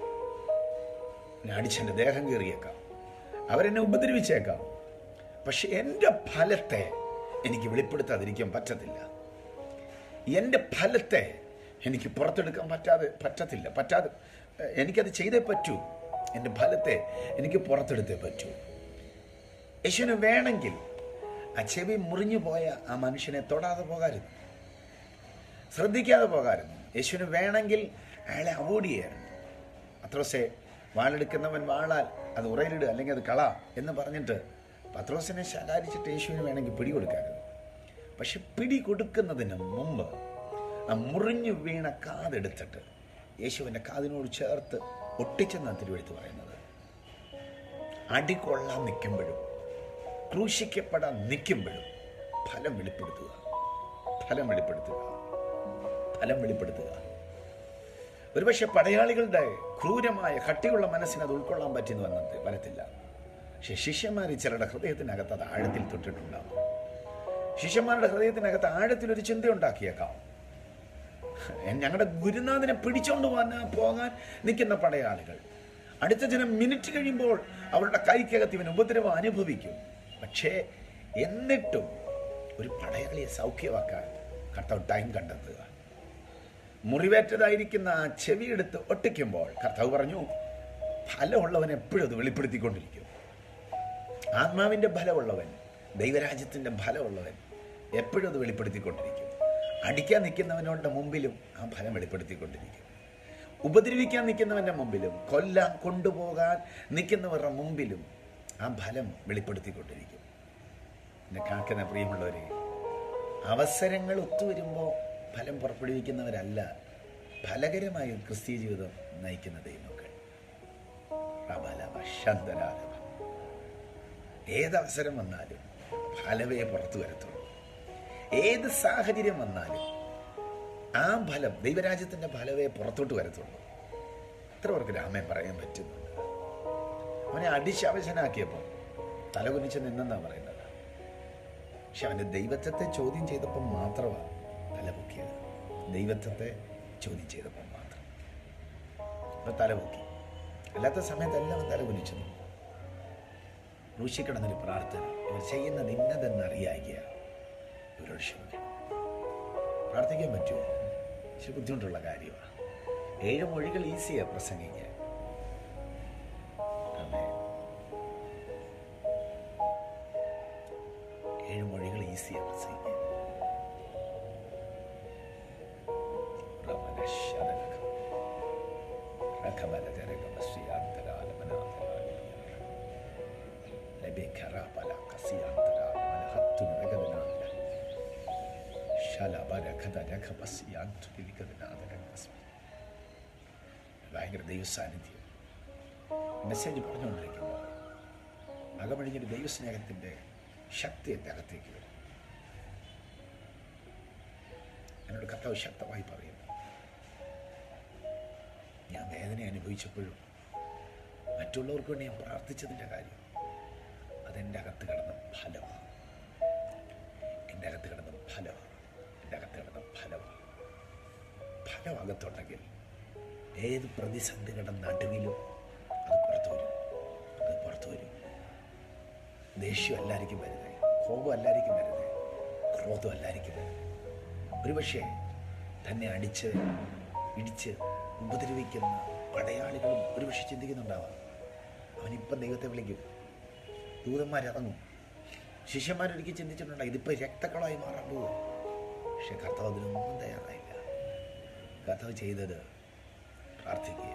എന്നെ അടിച്ചെൻ്റെ ദേഹം കീറിയേക്കാം അവരെന്നെ ഉപദ്രവിച്ചേക്കാം പക്ഷെ എൻ്റെ ഫലത്തെ എനിക്ക് വെളിപ്പെടുത്താതിരിക്കാൻ പറ്റത്തില്ല എൻ്റെ ഫലത്തെ എനിക്ക് പുറത്തെടുക്കാൻ പറ്റാതെ പറ്റത്തില്ല പറ്റാതെ എഹ്, എനിക്കത് ചെയ്തേ പറ്റൂ എൻ്റെ ഫലത്തെ എനിക്ക് പുറത്തെടുത്തേ പറ്റൂ യേശുവിന് വേണമെങ്കിൽ ആ ചെവി മുറിഞ്ഞു പോയ ആ മനുഷ്യനെ തൊടാതെ പോകായിരുന്നു ശ്രദ്ധിക്കാതെ പോകായിരുന്നു യേശുവിന് വേണമെങ്കിൽ അയാളെ അവോയ്ഡ് ചെയ്യായിരുന്നു പത്രോസെ വാളെടുക്കുന്നവൻ വാളാൽ അത് ഉറയിലിടുക അല്ലെങ്കിൽ അത് കള എന്ന് പറഞ്ഞിട്ട് പത്രോസിനെ ശകാരിച്ചിട്ട് യേശുവിന് വേണമെങ്കിൽ പിടി കൊടുക്കായിരുന്നു പക്ഷെ പിടി കൊടുക്കുന്നതിന് മുമ്പ് ആ മുറിഞ്ഞു വീണ കാതെടുത്തിട്ട് യേശുവിൻ്റെ കാതിനോട് ചേർത്ത് ഒട്ടിച്ചെന്നാണ് തിരുവെടുത്ത് പറയുന്നത് അടികൊള്ളാൻ നിൽക്കുമ്പോഴും ക്രൂശിക്കപ്പെടാൻ നിൽക്കുമ്പോഴും ഫലം വെളിപ്പെടുത്തുക ഫലം വെളിപ്പെടുത്തുക ഫലം വെളിപ്പെടുത്തുക ഒരുപക്ഷെ പടയാളികളുടെ ക്രൂരമായ കട്ടിയുള്ള മനസ്സിന് അത് ഉൾക്കൊള്ളാൻ പറ്റിയെന്ന് വന്നത് വരത്തില്ല പക്ഷെ ശിഷ്യന്മാർ ചിലരുടെ ഹൃദയത്തിനകത്ത് അത് ആഴത്തിൽ തൊട്ടിട്ടുണ്ടാവും ശിഷ്യന്മാരുടെ ഹൃദയത്തിനകത്ത് ആഴത്തിൽ ഒരു ചിന്ത ഉണ്ടാക്കിയേക്കാം ഞങ്ങളുടെ ഗുരുനാഥനെ പിടിച്ചോണ്ട് പോകാൻ പോകാൻ നിൽക്കുന്ന പടയാളികൾ അടുത്ത ചില മിനിറ്റ് കഴിയുമ്പോൾ അവരുടെ കൈക്കകത്ത് ഇവൻ ഉപദ്രവം അനുഭവിക്കും പക്ഷേ എന്നിട്ടും ഒരു പടയാളിയെ സൗഖ്യമാക്കാൻ കർത്താവ് ടൈം കണ്ടെത്തുക മുറിവേറ്റതായിരിക്കുന്ന ആ ചെവിയെടുത്ത് ഒട്ടിക്കുമ്പോൾ കർത്താവ് പറഞ്ഞു ഫലമുള്ളവൻ എപ്പോഴും അത് വെളിപ്പെടുത്തിക്കൊണ്ടിരിക്കും ആത്മാവിൻ്റെ ഫലമുള്ളവൻ ദൈവരാജ്യത്തിൻ്റെ ഫലമുള്ളവൻ എപ്പോഴും അത് വെളിപ്പെടുത്തിക്കൊണ്ടിരിക്കും അടിക്കാൻ നിൽക്കുന്നവനോടെ മുമ്പിലും ആ ഫലം വെളിപ്പെടുത്തിക്കൊണ്ടിരിക്കും ഉപദ്രവിക്കാൻ നിൽക്കുന്നവൻ്റെ മുമ്പിലും കൊല്ലാൻ കൊണ്ടുപോകാൻ നിൽക്കുന്നവരുടെ മുമ്പിലും ആ ഫലം വെളിപ്പെടുത്തിക്കൊണ്ടിരിക്കും എന്നെ കാക്കുന്ന പ്രിയമുള്ളവരെ അവസരങ്ങൾ ഒത്തുവരുമ്പോൾ ഫലം പുറപ്പെടുവിക്കുന്നവരല്ല ഫലകരമായ ഒരു ക്രിസ്തീയ ജീവിതം നയിക്കുന്ന ദൈവമക്കൾ റബലവ ശന്തരാലവ ഏതവസരം വന്നാലും ഫലവേ പുറത്തു വരത്തുള്ളൂ ഏത് സാഹചര്യം വന്നാലും ആ ഫലം ദൈവരാജ്യത്തിന്റെ ഫലവേ പുറത്തോട്ട് വരത്തുള്ളൂ എത്ര പേർക്ക് രാമൻ പറയാൻ പറ്റുന്നുണ്ട് അവനെ അടിശാവശനാക്കിയപ്പോൾ തലകുനിച്ച് നിന്നെന്നാ പറയുന്നത് പക്ഷെ അവന്റെ ദൈവത്വത്തെ ചോദ്യം ചെയ്തപ്പോൾ മാത്രമാണ് തല പൊക്കിയത് ദൈവത്വത്തെ ചോദ്യം ചെയ്തപ്പോൾ മാത്രം അപ്പൊ തല പൊക്കി അല്ലാത്ത സമയത്തെല്ലാം അവൻ തല കുനിച്ചു നിന്നു ക്രൂശിക്കിടന്നൊരു പ്രാർത്ഥന ഇവർ ചെയ്യുന്നത് ഇന്നതെന്നറിയാകിയ ഇവരോട് ക്ഷമിക്കണം പ്രാർത്ഥിക്കാൻ പറ്റുമോ പക്ഷെ ബുദ്ധിമുട്ടുള്ള കാര്യമാണ് ഏഴ് മൊഴികൾ ഈസിയാണ് പ്രസംഗിക്കാൻ ആമേൻ. ഏഴ് മൊഴികൾ ഈസിയാണ് പ്രസംഗിക്കാൻ റമനശതനകം. റഖബലതരകമശ്രീയാന്തരാലമനാഥരാലിയ. ലബേഖറാപലകസിയാന്തരാലമനഹത്തുനുരകതനാല. ശലഭരഖതരഖപസിയാന്തുലികതനാഥരകസ്മി. ഭയങ്കര ദൈവസാന്നിധ്യം മെസ്സേജ് പറഞ്ഞുകൊണ്ടിരിക്കുമ്പോൾ അകമഴിഞ്ഞൊരു ദൈവസ്നേഹത്തിൻ്റെ ശക്തി എൻ്റെ അകത്തേക്ക് വരും എന്നോട് കർത്താവ് ശക്തമായി പറയുന്നു ഞാൻ വേദന അനുഭവിച്ചപ്പോഴും മറ്റുള്ളവർക്ക് വേണ്ടി ഞാൻ പ്രാർത്ഥിച്ചതിൻ്റെ കാര്യം അതെൻ്റെ അകത്ത് കിടന്ന ഫലമാണ് എൻ്റെ അകത്ത് കിടന്ന ഫലമാണ് എൻ്റെ അകത്ത് കിടന്ന ഫലമാണ് ഫലം അകത്തുണ്ടെങ്കിൽ ഏത് പ്രതിസന്ധികളുടെ നടുവിലും അത് പുറത്തു വരും അത് പുറത്തു വരും ദേഷ്യം എല്ലാവർക്കും വരുന്നത് കോപം എല്ലാവർക്കും വരുന്നത് ക്രോധം എല്ലാവർക്കും വരുന്നത് ഒരുപക്ഷെ തന്നെ അടിച്ച് ഇടിച്ച് ഉപദ്രവിക്കുന്ന പടയാളികളും ഒരുപക്ഷെ ചിന്തിക്കുന്നുണ്ടാവാം അവനിപ്പം ദൈവത്തെ വിളിക്കും ദൂതന്മാരിറങ്ങും ശിഷ്യന്മാരൊരിക്കൽ ചിന്തിച്ചിട്ടുണ്ടായി ഇതിപ്പോൾ രക്തക്കളമായി മാറാൻ പോവുക പക്ഷെ കർത്താവ് അതിനൊന്നും തയ്യാറായില്ല കർത്താവ് ചെയ്തത് പ്രാർത്ഥിക്കുക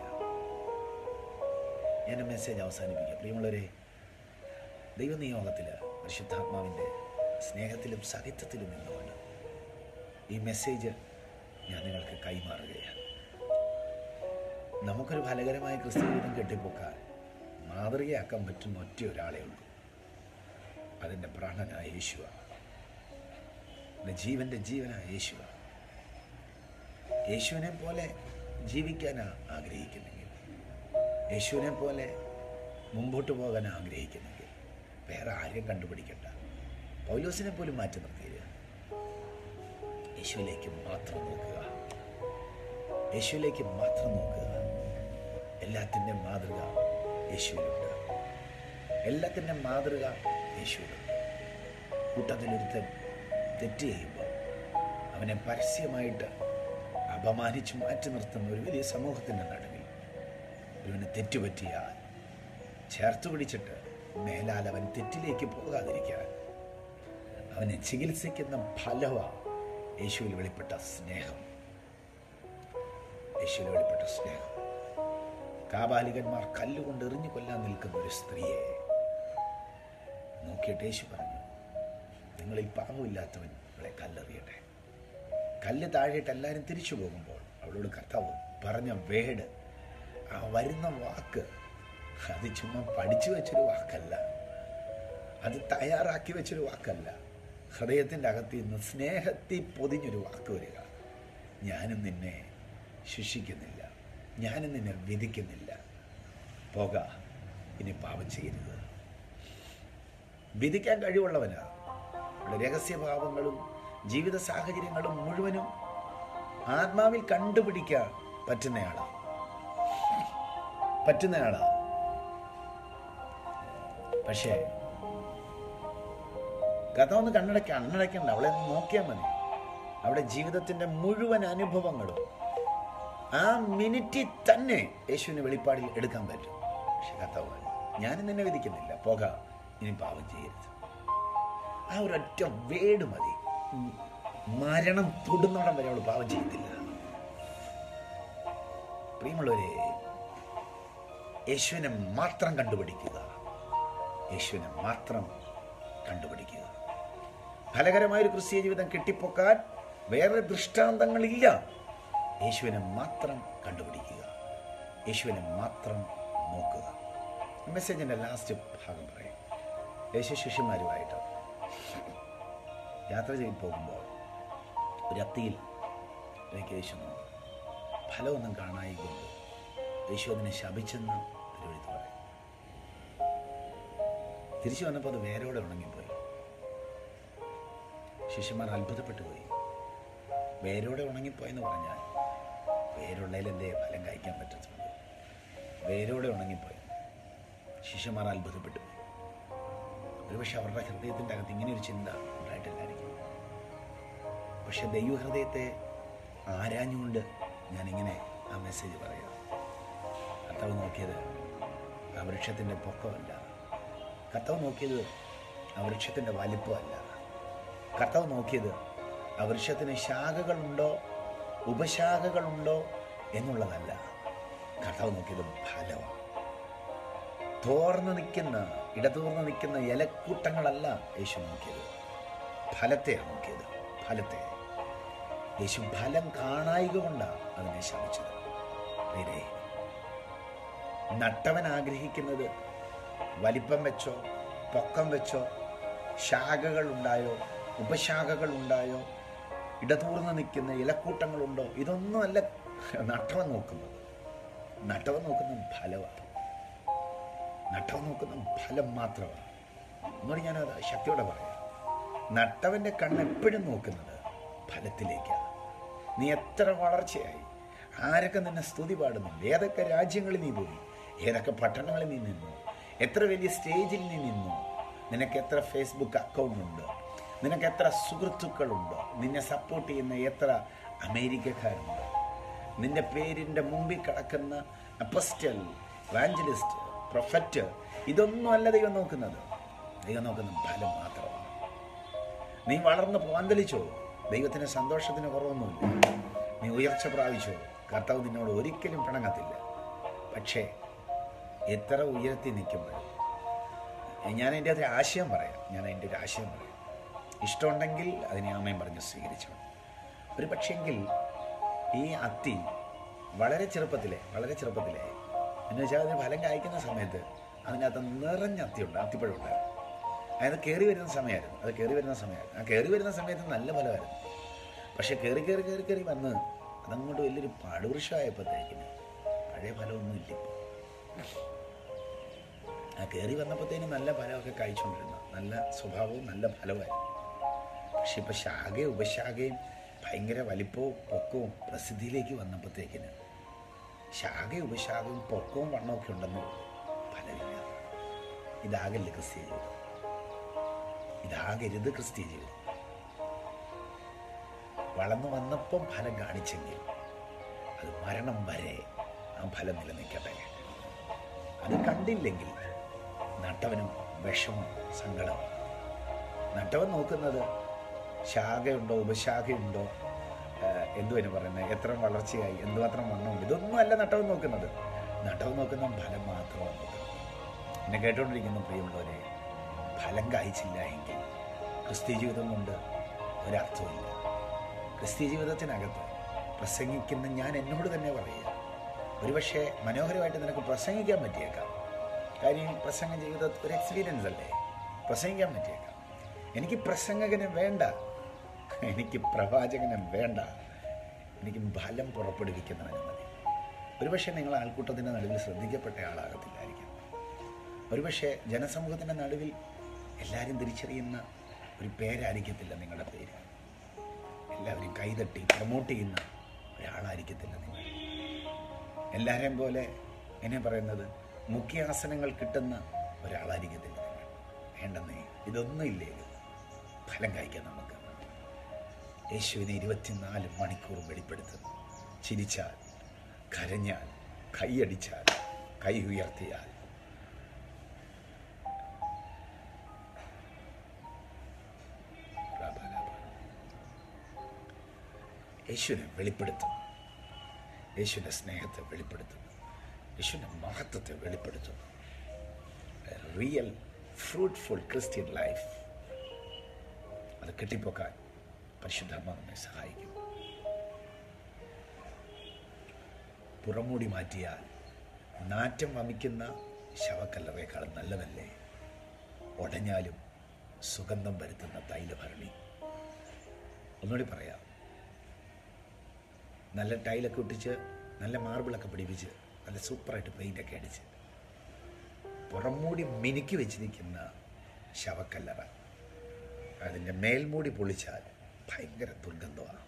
ഞാൻ മെസ്സേജ് അവസാനിപ്പിക്കുക പ്രിയമുള്ളവരെ ദൈവനിയോഗത്തിൽ പരിശുദ്ധാത്മാവിൻ്റെ സ്നേഹത്തിലും സാഹിത്യത്തിലും നിന്നുകൊണ്ട് ഈ മെസ്സേജ് ഞാൻ നിങ്ങൾക്ക് കൈമാറുകയാണ് നമുക്കൊരു ഫലകരമായ ക്രിസ്തു ജീവിതം കെട്ടിപ്പൊക്കാൻ മാതൃകയാക്കാൻ പറ്റുന്ന ഒറ്റ ഒരാളേ ഉള്ളൂ അതിൻ്റെ പ്രാണനായ യേശുവ എൻ്റെ ജീവൻ്റെ ജീവനായ യേശുവ യേശുവിനെ പോലെ ജീവിക്കാൻ ആഗ്രഹിക്കുന്നെങ്കിൽ യേശുവിനെ പോലെ മുമ്പോട്ട് പോകാൻ ആഗ്രഹിക്കുന്നെങ്കിൽ വേറെ ആരെയും കണ്ടുപിടിക്കണ്ട പൗലോസിനെ പോലും മാറ്റി നിർത്തിയില്ല യേശുവിലേക്ക് മാത്രം നോക്കുക യേശുവിലേക്ക് മാത്രം നോക്കുക എല്ലാത്തിൻ്റെ മാതൃക യേശുവിലുണ്ട് എല്ലാത്തിൻ്റെ മാതൃക യേശുവിലുണ്ട് കൂട്ടത്തിലൊരുത്തൻ തെറ്റ് ചെയ്യുമ്പോൾ അവനെ പരസ്യമായിട്ട് അപമാനിച്ച് മാറ്റി നിർത്തുന്ന ഒരു വലിയ സമൂഹത്തിൻ്റെ നടുവിൽ ഇവന് തെറ്റുപറ്റിയാൽ ചേർത്ത് പിടിച്ചിട്ട് മേലാൽ അവൻ തെറ്റിലേക്ക് പോകാതിരിക്കാൻ അവനെ ചികിത്സിക്കുന്ന ഫലവ യേശുവിൽ വെളിപ്പെട്ട സ്നേഹം യേശുവിൽ വെളിപ്പെട്ട സ്നേഹം കാബാലികന്മാർ കല്ലുകൊണ്ട് എറിഞ്ഞു കൊല്ലാൻ നിൽക്കുന്ന ഒരു സ്ത്രീയെ നോക്കിയിട്ട് യേശു പറഞ്ഞു നിങ്ങളിൽ പാപമില്ലാത്തവൻ അവളെ കല്ലെറിയട്ടെ കല്ല് താഴെയിട്ട് എല്ലാവരും തിരിച്ചു പോകുമ്പോൾ അവളോട് കർത്താവ് പറഞ്ഞ വേട് ആ വരുന്ന വാക്ക് അത് ചുമ്മാ പഠിച്ചു വെച്ചൊരു വാക്കല്ല അത് തയ്യാറാക്കി വെച്ചൊരു വാക്കല്ല ഹൃദയത്തിൻ്റെ അകത്ത് നിന്ന് സ്നേഹത്തിൽ പൊതിഞ്ഞൊരു വാക്ക് വരിക ഞാനും നിന്നെ ശിക്ഷിക്കുന്നില്ല ഞാനും നിന്നെ വിധിക്കുന്നില്ല പോക ഇനി പാപം ചെയ്യരുത് വിധിക്കാൻ കഴിവുള്ളവനാ അവിടെ രഹസ്യഭാവങ്ങളും ജീവിത സാഹചര്യങ്ങളും മുഴുവനും ആത്മാവിൽ കണ്ടുപിടിക്കാൻ പറ്റുന്നയാളാ പറ്റുന്നയാളാ പക്ഷേ കഥ ഒന്ന് കണ്ണടയ്ക്ക കണ്ണടയ്ക്കണ്ട അവളെ ഒന്ന് നോക്കിയാൽ മതി അവിടെ ജീവിതത്തിന്റെ മുഴുവൻ അനുഭവങ്ങളും ആ മിനിറ്റിൽ തന്നെ യേശുവിന് വെളിപ്പാടിൽ എടുക്കാൻ പറ്റും പക്ഷെ കഥ ഞാനും നിന്നെ വിധിക്കുന്നില്ല പോക ഇനി പാപം ചെയ്യരുത് ആ ഒരൊറ്റ വേട് മതി ഉം. മരണം തൊടുന്നോടം വരെ അവൾ പാപം ചെയ്യത്തില്ല പ്രിയമുള്ളവരെ യേശുവിനെ മാത്രം കണ്ടുപിടിക്കുക യേശുവിനെ മാത്രം കണ്ടുപിടിക്കുക ഫലകരമായൊരു ക്രിസ്തീയ ജീവിതം കെട്ടിപ്പൊക്കാൻ വേറെ ദൃഷ്ടാന്തങ്ങളില്ല യേശുവിനെ മാത്രം കണ്ടുപിടിക്കുക യേശുവിനെ മാത്രം നോക്കുക മെസ്സേജിൻ്റെ ലാസ്റ്റ് ഭാഗം പറയും യേശു ശിഷ്യന്മാരുമായിട്ട് യാത്ര ചെയ്ത് പോകുമ്പോൾ ഒരു അത്തിയിൽ എനിക്ക് യേശു വന്നു. ഫലമൊന്നും കാണായിക്കൊണ്ട് യേശു അതിനെ ശപിച്ചെന്ന് തിരുവഴുത്ത് പറയും തിരിച്ചു വന്നപ്പോൾ അത് വേരോടെ ഉണങ്ങിപ്പോയി ശിഷ്യന്മാർ അത്ഭുതപ്പെട്ടു പോയി വേരോടെ ഉണങ്ങിപ്പോയെന്ന് പറഞ്ഞാൽ വേരുള്ളതിലല്ലേ ഫലം കഴിക്കാൻ പറ്റത്തുള്ളൂ വേരോടെ ഉണങ്ങിപ്പോയി ശിഷ്യന്മാർ അത്ഭുതപ്പെട്ടു പോയി ഒരുപക്ഷെ അവരുടെ ഹൃദയത്തിൻ്റെ അകത്ത് ഇങ്ങനെ ഒരു ചിന്ത ഉണ്ടായിട്ടില്ലായിരിക്കും പക്ഷെ ദൈവഹൃദയത്തെ ആരാഞ്ഞുകൊണ്ട് ഞാനിങ്ങനെ ആ മെസ്സേജ് പറയാം കർത്താവ് നോക്കിയത് ആ വൃക്ഷത്തിൻ്റെ പൊക്കമല്ല കർത്താവ് നോക്കിയത് ആ വൃക്ഷത്തിൻ്റെ വലിപ്പമല്ല കർത്താവ് നോക്കിയത് ആ വൃക്ഷത്തിന് ശാഖകളുണ്ടോ ഉപശാഖകളുണ്ടോ എന്നുള്ളതല്ല കർത്താവ് നോക്കിയത് ഫലമാണ് തോർന്ന് നിൽക്കുന്ന ഇടതൂർന്ന് നിൽക്കുന്ന ഇലക്കൂട്ടങ്ങളല്ല യേശു നോക്കിയത് ഫലത്തെയാണ് നോക്കിയത് ഫലത്തെ യേശു ഫലം കാണായിക കൊണ്ടാണ് അതിനെ ശമിച്ചത് പ്രിയരേ, നട്ടവൻ ആഗ്രഹിക്കുന്നത് വലിപ്പം വെച്ചോ പൊക്കം വെച്ചോ ശാഖകൾ ഉണ്ടായോ ഉപശാഖകൾ ഉണ്ടായോ ഇടതൂർന്ന് നിൽക്കുന്ന ഇലക്കൂട്ടങ്ങളുണ്ടോ ഇതൊന്നുമല്ല നട്ടവൻ നോക്കുന്നത് നട്ടവൻ നോക്കുന്നത് ഫലമാണ് നട്ടവൻ നോക്കുന്ന ഫലം മാത്രമാണ് എന്നോട് ഞാനത് ശക്തിയോടെ പറയാം നട്ടവൻ്റെ കണ്ണ് എപ്പോഴും നോക്കുന്നത് ഫലത്തിലേക്കാണ് നീ എത്ര വളർച്ചയായി ആരൊക്കെ നിന്നെ സ്തുതി പാടുന്നുണ്ട് ഏതൊക്കെ രാജ്യങ്ങളിൽ നീ പോയി ഏതൊക്കെ പട്ടണങ്ങളിൽ നീ നിന്നു എത്ര വലിയ സ്റ്റേജിൽ നീ നിന്നു നിനക്ക് എത്ര ഫേസ്ബുക്ക് അക്കൗണ്ട് ഉണ്ട് നിനക്ക് എത്ര സുഹൃത്തുക്കളുണ്ട് നിന്നെ സപ്പോർട്ട് ചെയ്യുന്ന എത്ര അമേരിക്കക്കാരുണ്ട് നിന്റെ പേരിൻ്റെ മുമ്പിൽ കിടക്കുന്ന അപ്പസ്റ്റൽ വാഞ്ചലിസ്റ്റ് പ്രൊഫറ്റ് ഇതൊന്നും അല്ല ദൈവം നോക്കുന്നത് ദൈവം നോക്കുന്ന ഫലം മാത്രമാണ് നീ വളർന്ന് പാന്തലിച്ചോ ദൈവത്തിന് സന്തോഷത്തിന് കുറവൊന്നുമില്ല നീ ഉയർച്ച പ്രാപിച്ചോ കർത്താവ് നിന്നോട് ഒരിക്കലും പിണങ്ങത്തില്ല പക്ഷേ എത്ര ഉയരത്തിൽ നിൽക്കുമ്പോഴും ഞാൻ എൻ്റെ ഒരു ആശയം പറയാം ഞാൻ എൻ്റെ ഒരു ആശയം പറയാം ഇഷ്ടമുണ്ടെങ്കിൽ അതിനെ അമ്മയും പറഞ്ഞ് സ്വീകരിച്ചു ഒരു പക്ഷെങ്കിൽ ഈ അത്തി വളരെ ചെറുപ്പത്തിലെ വളരെ ചെറുപ്പത്തിലെ എന്ന് വെച്ചാൽ അതിന് ഫലം കായ്ക്കുന്ന സമയത്ത് അതിനകത്ത് നിറഞ്ഞ അത്തിയുണ്ട് അത്തിപ്പഴം ഉണ്ടായിരുന്നു അതായത് കയറി വരുന്ന സമയമായിരുന്നു അത് കയറി വരുന്ന സമയമായിരുന്നു ആ കയറി വരുന്ന സമയത്ത് നല്ല ഫലമായിരുന്നു പക്ഷെ കയറി കയറി കയറി കയറി വന്ന് അതങ്ങോട്ട് വലിയൊരു പാടുവൃക്ഷമായപ്പോഴത്തേക്കിന് പഴയ ഫലമൊന്നും ഇല്ല ഇപ്പോൾ ആ കയറി വന്നപ്പോഴത്തേനും നല്ല ഫലമൊക്കെ കഴിച്ചുകൊണ്ടിരുന്ന നല്ല സ്വഭാവവും നല്ല ഫലമായിരുന്നു പക്ഷെ ഇപ്പം ശാഖയും ഉപശാഖയും ഭയങ്കര വലിപ്പവും പൊക്കവും പ്രസിദ്ധിയിലേക്ക് വന്നപ്പോഴത്തേക്കിന് ശാഖയും ഉപശാഖയും പൊക്കവും വണ്ണമൊക്കെ ഉണ്ടെന്ന് ഫലമില്ല ഇതാകല്ല ക്രിസ്തീയ ജീവിതം ഇതാകരുത് ക്രിസ്തീയ ജീവിതം വളർന്നു വന്നപ്പം ഫലം കാണിച്ചെങ്കിൽ അത് മരണം വരെ ആ ഫലം നിലനിൽക്കട്ടെ അത് കണ്ടില്ലെങ്കിൽ നട്ടവനും വിഷമം സങ്കടം നട്ടവൻ നോക്കുന്നത് ശാഖയുണ്ടോ ഉപശാഖയുണ്ടോ എന്തുവന് പറയുന്നത് എത്ര വളർച്ചയായി എന്തുമാത്രം വണ്ണമുണ്ട് ഇതൊന്നും അല്ല നട്ടവൻ നോക്കുന്നത് നട്ടവൻ നോക്കുന്ന ഫലം മാത്രമാണ് നോക്കുന്നത് എന്നെ കേട്ടുകൊണ്ടിരിക്കുന്ന പ്രിയമുള്ളവരെ ഫലം കായ്ച്ചില്ല എങ്കിൽ ക്രിസ്ത്യ ജീവിതം കൊണ്ട് ഒരർത്ഥമില്ല ക്രിസ്ത്യ ജീവിതത്തിനകത്ത് പ്രസംഗിക്കുന്ന ഞാൻ എന്നോട് തന്നെ പറയുക ഒരുപക്ഷെ മനോഹരമായിട്ട് നിനക്ക് പ്രസംഗിക്കാൻ പറ്റിയേക്കാം കാര്യം പ്രസംഗ ജീവിതത്തിൽ ഒരു എക്സ്പീരിയൻസ് അല്ലേ പ്രസംഗിക്കാൻ പറ്റിയേക്കാം എനിക്ക് പ്രസംഗകനെ വേണ്ട എനിക്ക് പ്രവാചകനെ വേണ്ട എനിക്ക് ഫലം പുറപ്പെടുവിക്കുന്നവനെ മതി ഒരുപക്ഷെ നിങ്ങൾ ആൾക്കൂട്ടത്തിൻ്റെ നടുവിൽ ശ്രദ്ധിക്കപ്പെട്ട ആളാകത്തില്ലായിരിക്കും ഒരുപക്ഷെ ജനസമൂഹത്തിൻ്റെ നടുവിൽ എല്ലാവരും തിരിച്ചറിയുന്ന ഒരു പേരായിരിക്കത്തില്ല നിങ്ങളുടെ പേര് എല്ലാവരും കൈതട്ടി പ്രൊമോട്ട് ചെയ്യുന്ന ഒരാളായിരിക്കത്തില്ല നിങ്ങൾ എല്ലാവരെയും പോലെ എന്നെ പറയുന്നത് മുഖ്യാസനങ്ങൾ കിട്ടുന്ന ഒരാളായിരിക്കത്തില്ല നിങ്ങൾ വേണ്ടെന്നേ ഇതൊന്നും ഇല്ലേ ഫലം കായ്ക്കാം നമുക്ക് യേശുവിനെ ഇരുപത്തിനാല് മണിക്കൂർ വെളിപ്പെടുത്തുന്നു ചിരിച്ചാൽ കരഞ്ഞാൽ കൈയടിച്ചാൽ കൈ ഉയർത്തിയാൽ യേശുവിനെ വെളിപ്പെടുത്തും യേശുവിൻ്റെ സ്നേഹത്തെ വെളിപ്പെടുത്തും യേശുവിൻ്റെ മഹത്വത്തെ വെളിപ്പെടുത്തും റിയൽ ഫ്രൂട്ട്ഫുൾ ക്രിസ്ത്യൻ ലൈഫ് അത് കെട്ടിപ്പൊക്കാൻ പരിശുദ്ധാത്മ നമ്മെ സഹായിക്കും പുറമൂടി മാറ്റിയാൽ നാറ്റം വമിക്കുന്ന ശവക്കല്ലറേക്കാളും നല്ലതല്ലേ ഉടഞ്ഞാലും സുഗന്ധം വരുത്തുന്ന തൈലഭരണി ഒന്നുകൂടി പറയാം നല്ല ടൈലൊക്കെ ഒട്ടിച്ച് നല്ല മാർബിളൊക്കെ പിടിപ്പിച്ച് നല്ല സൂപ്പറായിട്ട് പെയിൻ്റൊക്കെ അടിച്ച് പുറംമൂടി മിനുക്കി വെച്ചിരിക്കുന്ന ശവക്കല്ലറ അതിൻ്റെ മേൽമൂടി പൊളിച്ചാൽ ഭയങ്കര ദുർഗന്ധമാണ്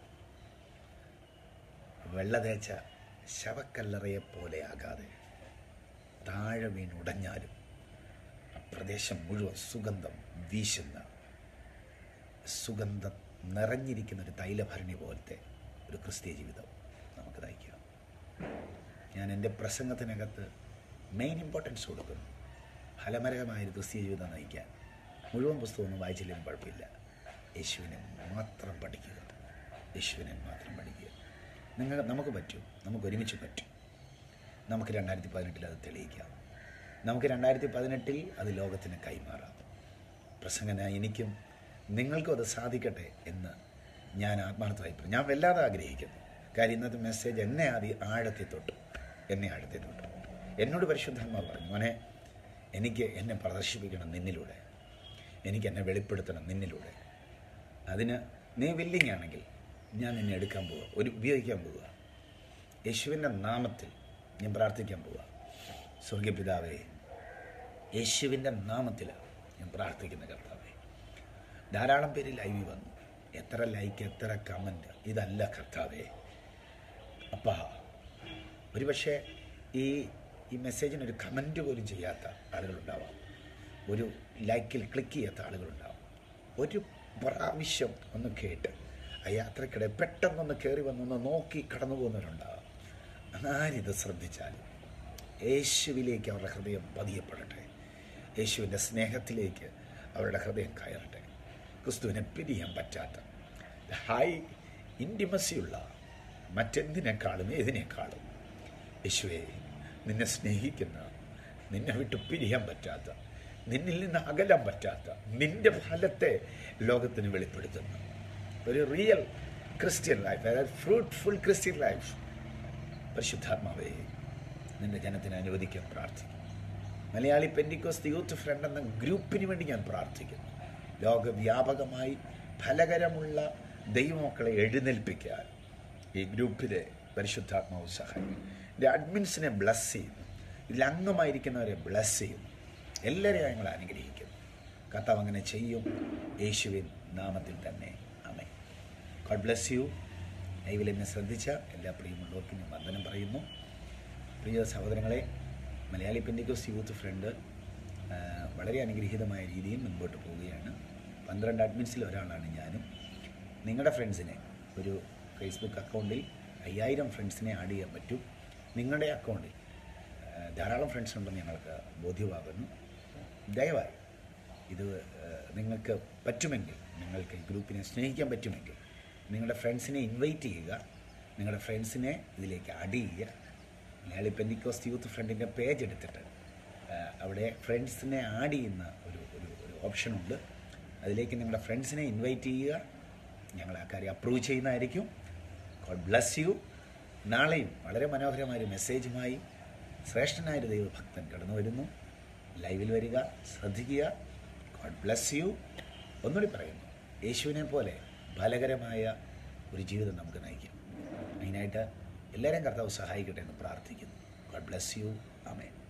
വെള്ള തേച്ച ശവക്കല്ലറയെ പോലെ ആകാതെ താഴെ വീണുടഞ്ഞാലും ആ പ്രദേശം മുഴുവൻ സുഗന്ധം വീശുന്ന സുഗന്ധം നിറഞ്ഞിരിക്കുന്ന ഒരു തൈലഭരണി പോലത്തെ ഒരു ക്രിസ്തീയ ജീവിതം നമുക്ക് നയിക്കാം ഞാൻ എൻ്റെ പ്രസംഗത്തിനകത്ത് മെയിൻ ഇമ്പോർട്ടൻസ് കൊടുക്കുന്നു ഫലമരകമായൊരു ക്രിസ്തീയ ജീവിതം നയിക്കാൻ മുഴുവൻ പുസ്തകമൊന്നും വായിച്ചില്ലെങ്കിലും കുഴപ്പമില്ല യേശുവിനെ മാത്രം പഠിക്കുക യേശുവിനെ മാത്രം പഠിക്കുക നിങ്ങൾ നമുക്ക് പറ്റും നമുക്ക് ഒരുമിച്ച് പറ്റും നമുക്ക് രണ്ടായിരത്തി പതിനെട്ടിൽ അത് തെളിയിക്കാം നമുക്ക് രണ്ടായിരത്തി പതിനെട്ടിൽ അത് ലോകത്തിന് കൈമാറാം പ്രസംഗന എനിക്കും നിങ്ങൾക്കും അത് സാധിക്കട്ടെ എന്ന് ഞാൻ ആത്മാർത്ഥമായി പറയും ഞാൻ വല്ലാതെ ആഗ്രഹിക്കുന്നു കാര്യം ഇന്നത്തെ മെസ്സേജ് എന്നെ ആദ്യം ആഴത്തിൽ തൊട്ടു എന്നെ ആഴത്തിൽ തൊട്ടു എന്നോട് പരിശുദ്ധാത്മാ പറഞ്ഞു മോനെ എനിക്ക് എന്നെ പ്രദർശിപ്പിക്കണം നിന്നിലൂടെ എനിക്ക് എന്നെ വെളിപ്പെടുത്തണം നിന്നിലൂടെ അതിന് നീ വില്ലിങ് ആണെങ്കിൽ ഞാൻ നിന്നെ എടുക്കാൻ പോവുക ഒരു ഉപയോഗിക്കാൻ പോവുക യേശുവിൻ്റെ നാമത്തിൽ ഞാൻ പ്രാർത്ഥിക്കാൻ പോവുക സ്വർഗപിതാവേ യേശുവിൻ്റെ നാമത്തിൽ ഞാൻ പ്രാർത്ഥിക്കുന്ന കർത്താവേ ധാരാളം പേര് ലൈവിൽ വന്നു എത്ര ലൈക്ക് എത്ര കമൻറ്റ് ഇതല്ല കർത്താവേ അപ്പാ ഒരുപക്ഷെ ഈ ഈ മെസ്സേജിന് ഒരു കമൻറ്റ് പോലും ചെയ്യാത്ത ആളുകളുണ്ടാവാം ഒരു ലൈക്കിൽ ക്ലിക്ക് ചെയ്യാത്ത ആളുകളുണ്ടാവും ഒരു പ്രാവശ്യം ഒന്ന് കേട്ട് ആ യാത്രക്കിടെ പെട്ടെന്നൊന്ന് കയറി വന്നൊന്ന് നോക്കി കടന്നു പോകുന്നവരുണ്ടാവാം ആരിത് ശ്രദ്ധിച്ചാലും യേശുവിലേക്ക് അവരുടെ ഹൃദയം പതിയപ്പെടട്ടെ യേശുവിൻ്റെ സ്നേഹത്തിലേക്ക് അവരുടെ ഹൃദയം കയറട്ടെ ക്രിസ്തുവിനെ പിരിയാൻ പറ്റാത്ത ഹൈ ഇൻറ്റിമസിയുള്ള മറ്റെന്തിനേക്കാളും ഏതിനേക്കാളും യേശുവെ നിന്നെ സ്നേഹിക്കുന്ന നിന്നെ വിട്ട് പിരിയാൻ പറ്റാത്ത നിന്നിൽ നിന്ന് അകലാൻ പറ്റാത്ത നിന്റെ ഫലത്തെ ലോകത്തിന് വെളിപ്പെടുത്തുന്ന ഒരു റിയൽ ക്രിസ്ത്യൻ ലൈഫ് അതായത് ഫ്രൂട്ട്ഫുൾ ക്രിസ്ത്യൻ ലൈഫ് പരിശുദ്ധാത്മാവേ നിന്റെ ജനത്തിന് അനുവദിക്കാൻ പ്രാർത്ഥിക്കുന്നു മലയാളി പെൻഡിക്കോസ് യൂത്ത് ഫ്രണ്ട് എന്ന ഗ്രൂപ്പിന് വേണ്ടി ഞാൻ പ്രാർത്ഥിക്കുന്നു ലോകവ്യാപകമായി ഫലകരമുള്ള ദൈവമക്കളെ എഴുന്നേൽപ്പിക്കാൻ ഈ ഗ്രൂപ്പിലെ പരിശുദ്ധാത്മാവ് സഹായിക്കും എൻ്റെ അഡ്മിൻസിനെ ബ്ലസ് ചെയ്യുന്നു ഇതിൽ അംഗമായിരിക്കുന്നവരെ ബ്ലസ് ചെയ്യുന്നു എല്ലാവരെയും ഞങ്ങൾ അനുഗ്രഹിക്കുന്നു കർത്താവ് അങ്ങനെ ചെയ്യും യേശുവിൻ നാമത്തിൽ തന്നെ അമേ ഗോഡ് ബ്ലസ് യു ലൈവിൽ എന്നെ ശ്രദ്ധിച്ച എല്ലാ പ്രിയമുള്ളവർക്കും ഞാൻ വന്ദനം പറയുന്നു പ്രിയ സഹോദരങ്ങളെ മലയാളി പെൻഡിക്കോസ് യൂത്ത് ഫ്രണ്ട് ആ, വളരെ അനുഗ്രഹീതമായ രീതിയിൽ മുൻപോട്ട് പോവുകയാണ് പന്ത്രണ്ട് അഡ്മിൻസിൽ ഒരാളാണ് ഞാനും നിങ്ങളുടെ ഫ്രണ്ട്സിനെ ഒരു ഫേസ്ബുക്ക് അക്കൗണ്ടിൽ അയ്യായിരം ഫ്രണ്ട്സിനെ ആഡ് ചെയ്യാൻ പറ്റും നിങ്ങളുടെ അക്കൗണ്ടിൽ ആ, ധാരാളം ഫ്രണ്ട്സ് ഉണ്ടെന്ന് ഞങ്ങൾക്ക് ബോധ്യമാകുന്നു ദയവായി ഇത് ആ, നിങ്ങൾക്ക് പറ്റുമെങ്കിൽ നിങ്ങൾക്ക് ഈ ഗ്രൂപ്പിനെ സ്നേഹിക്കാൻ പറ്റുമെങ്കിൽ നിങ്ങളുടെ ഫ്രണ്ട്സിനെ ഇൻവൈറ്റ് ചെയ്യുക നിങ്ങളുടെ ഫ്രണ്ട്സിനെ ഇതിലേക്ക് ആഡ് ചെയ്യുക മലയാളി പെൻഡിക്കോസ്റ്റ് യൂത്ത് ഫ്രണ്ടിൻ്റെ പേജ് എടുത്തിട്ട് ആ, അവിടെ ഫ്രണ്ട്സിനെ ആഡ് ചെയ്യുന്ന ഒരു ഒരു ഒരു ഓപ്ഷനുണ്ട് അതിലേക്ക് നിങ്ങളുടെ ഫ്രണ്ട്സിനെ ഇൻവൈറ്റ് ചെയ്യുക ഞങ്ങൾ ആ കാര്യം അപ്രൂവ് ചെയ്യുന്നതായിരിക്കും ഗോഡ് ബ്ലസ് യു നാളെയും വളരെ മനോഹരമായ ഒരു മെസ്സേജുമായി ശ്രേഷ്ഠനായൊരു ദൈവഭക്തൻ കടന്നു വരുന്നു ലൈവിൽ വരിക ശ്രദ്ധിക്കുക ഗോഡ് ബ്ലസ് യു ഒന്നുകൂടി പറയുന്നു യേശുവിനെ പോലെ ഫലകരമായ ഒരു ജീവിതം നമുക്ക് നയിക്കാം അതിനായിട്ട് എല്ലാവരെയും കർത്താവ് സഹായിക്കട്ടെ എന്ന് പ്രാർത്ഥിക്കുന്നു ഗോഡ് ബ്ലസ് യു അമേൻ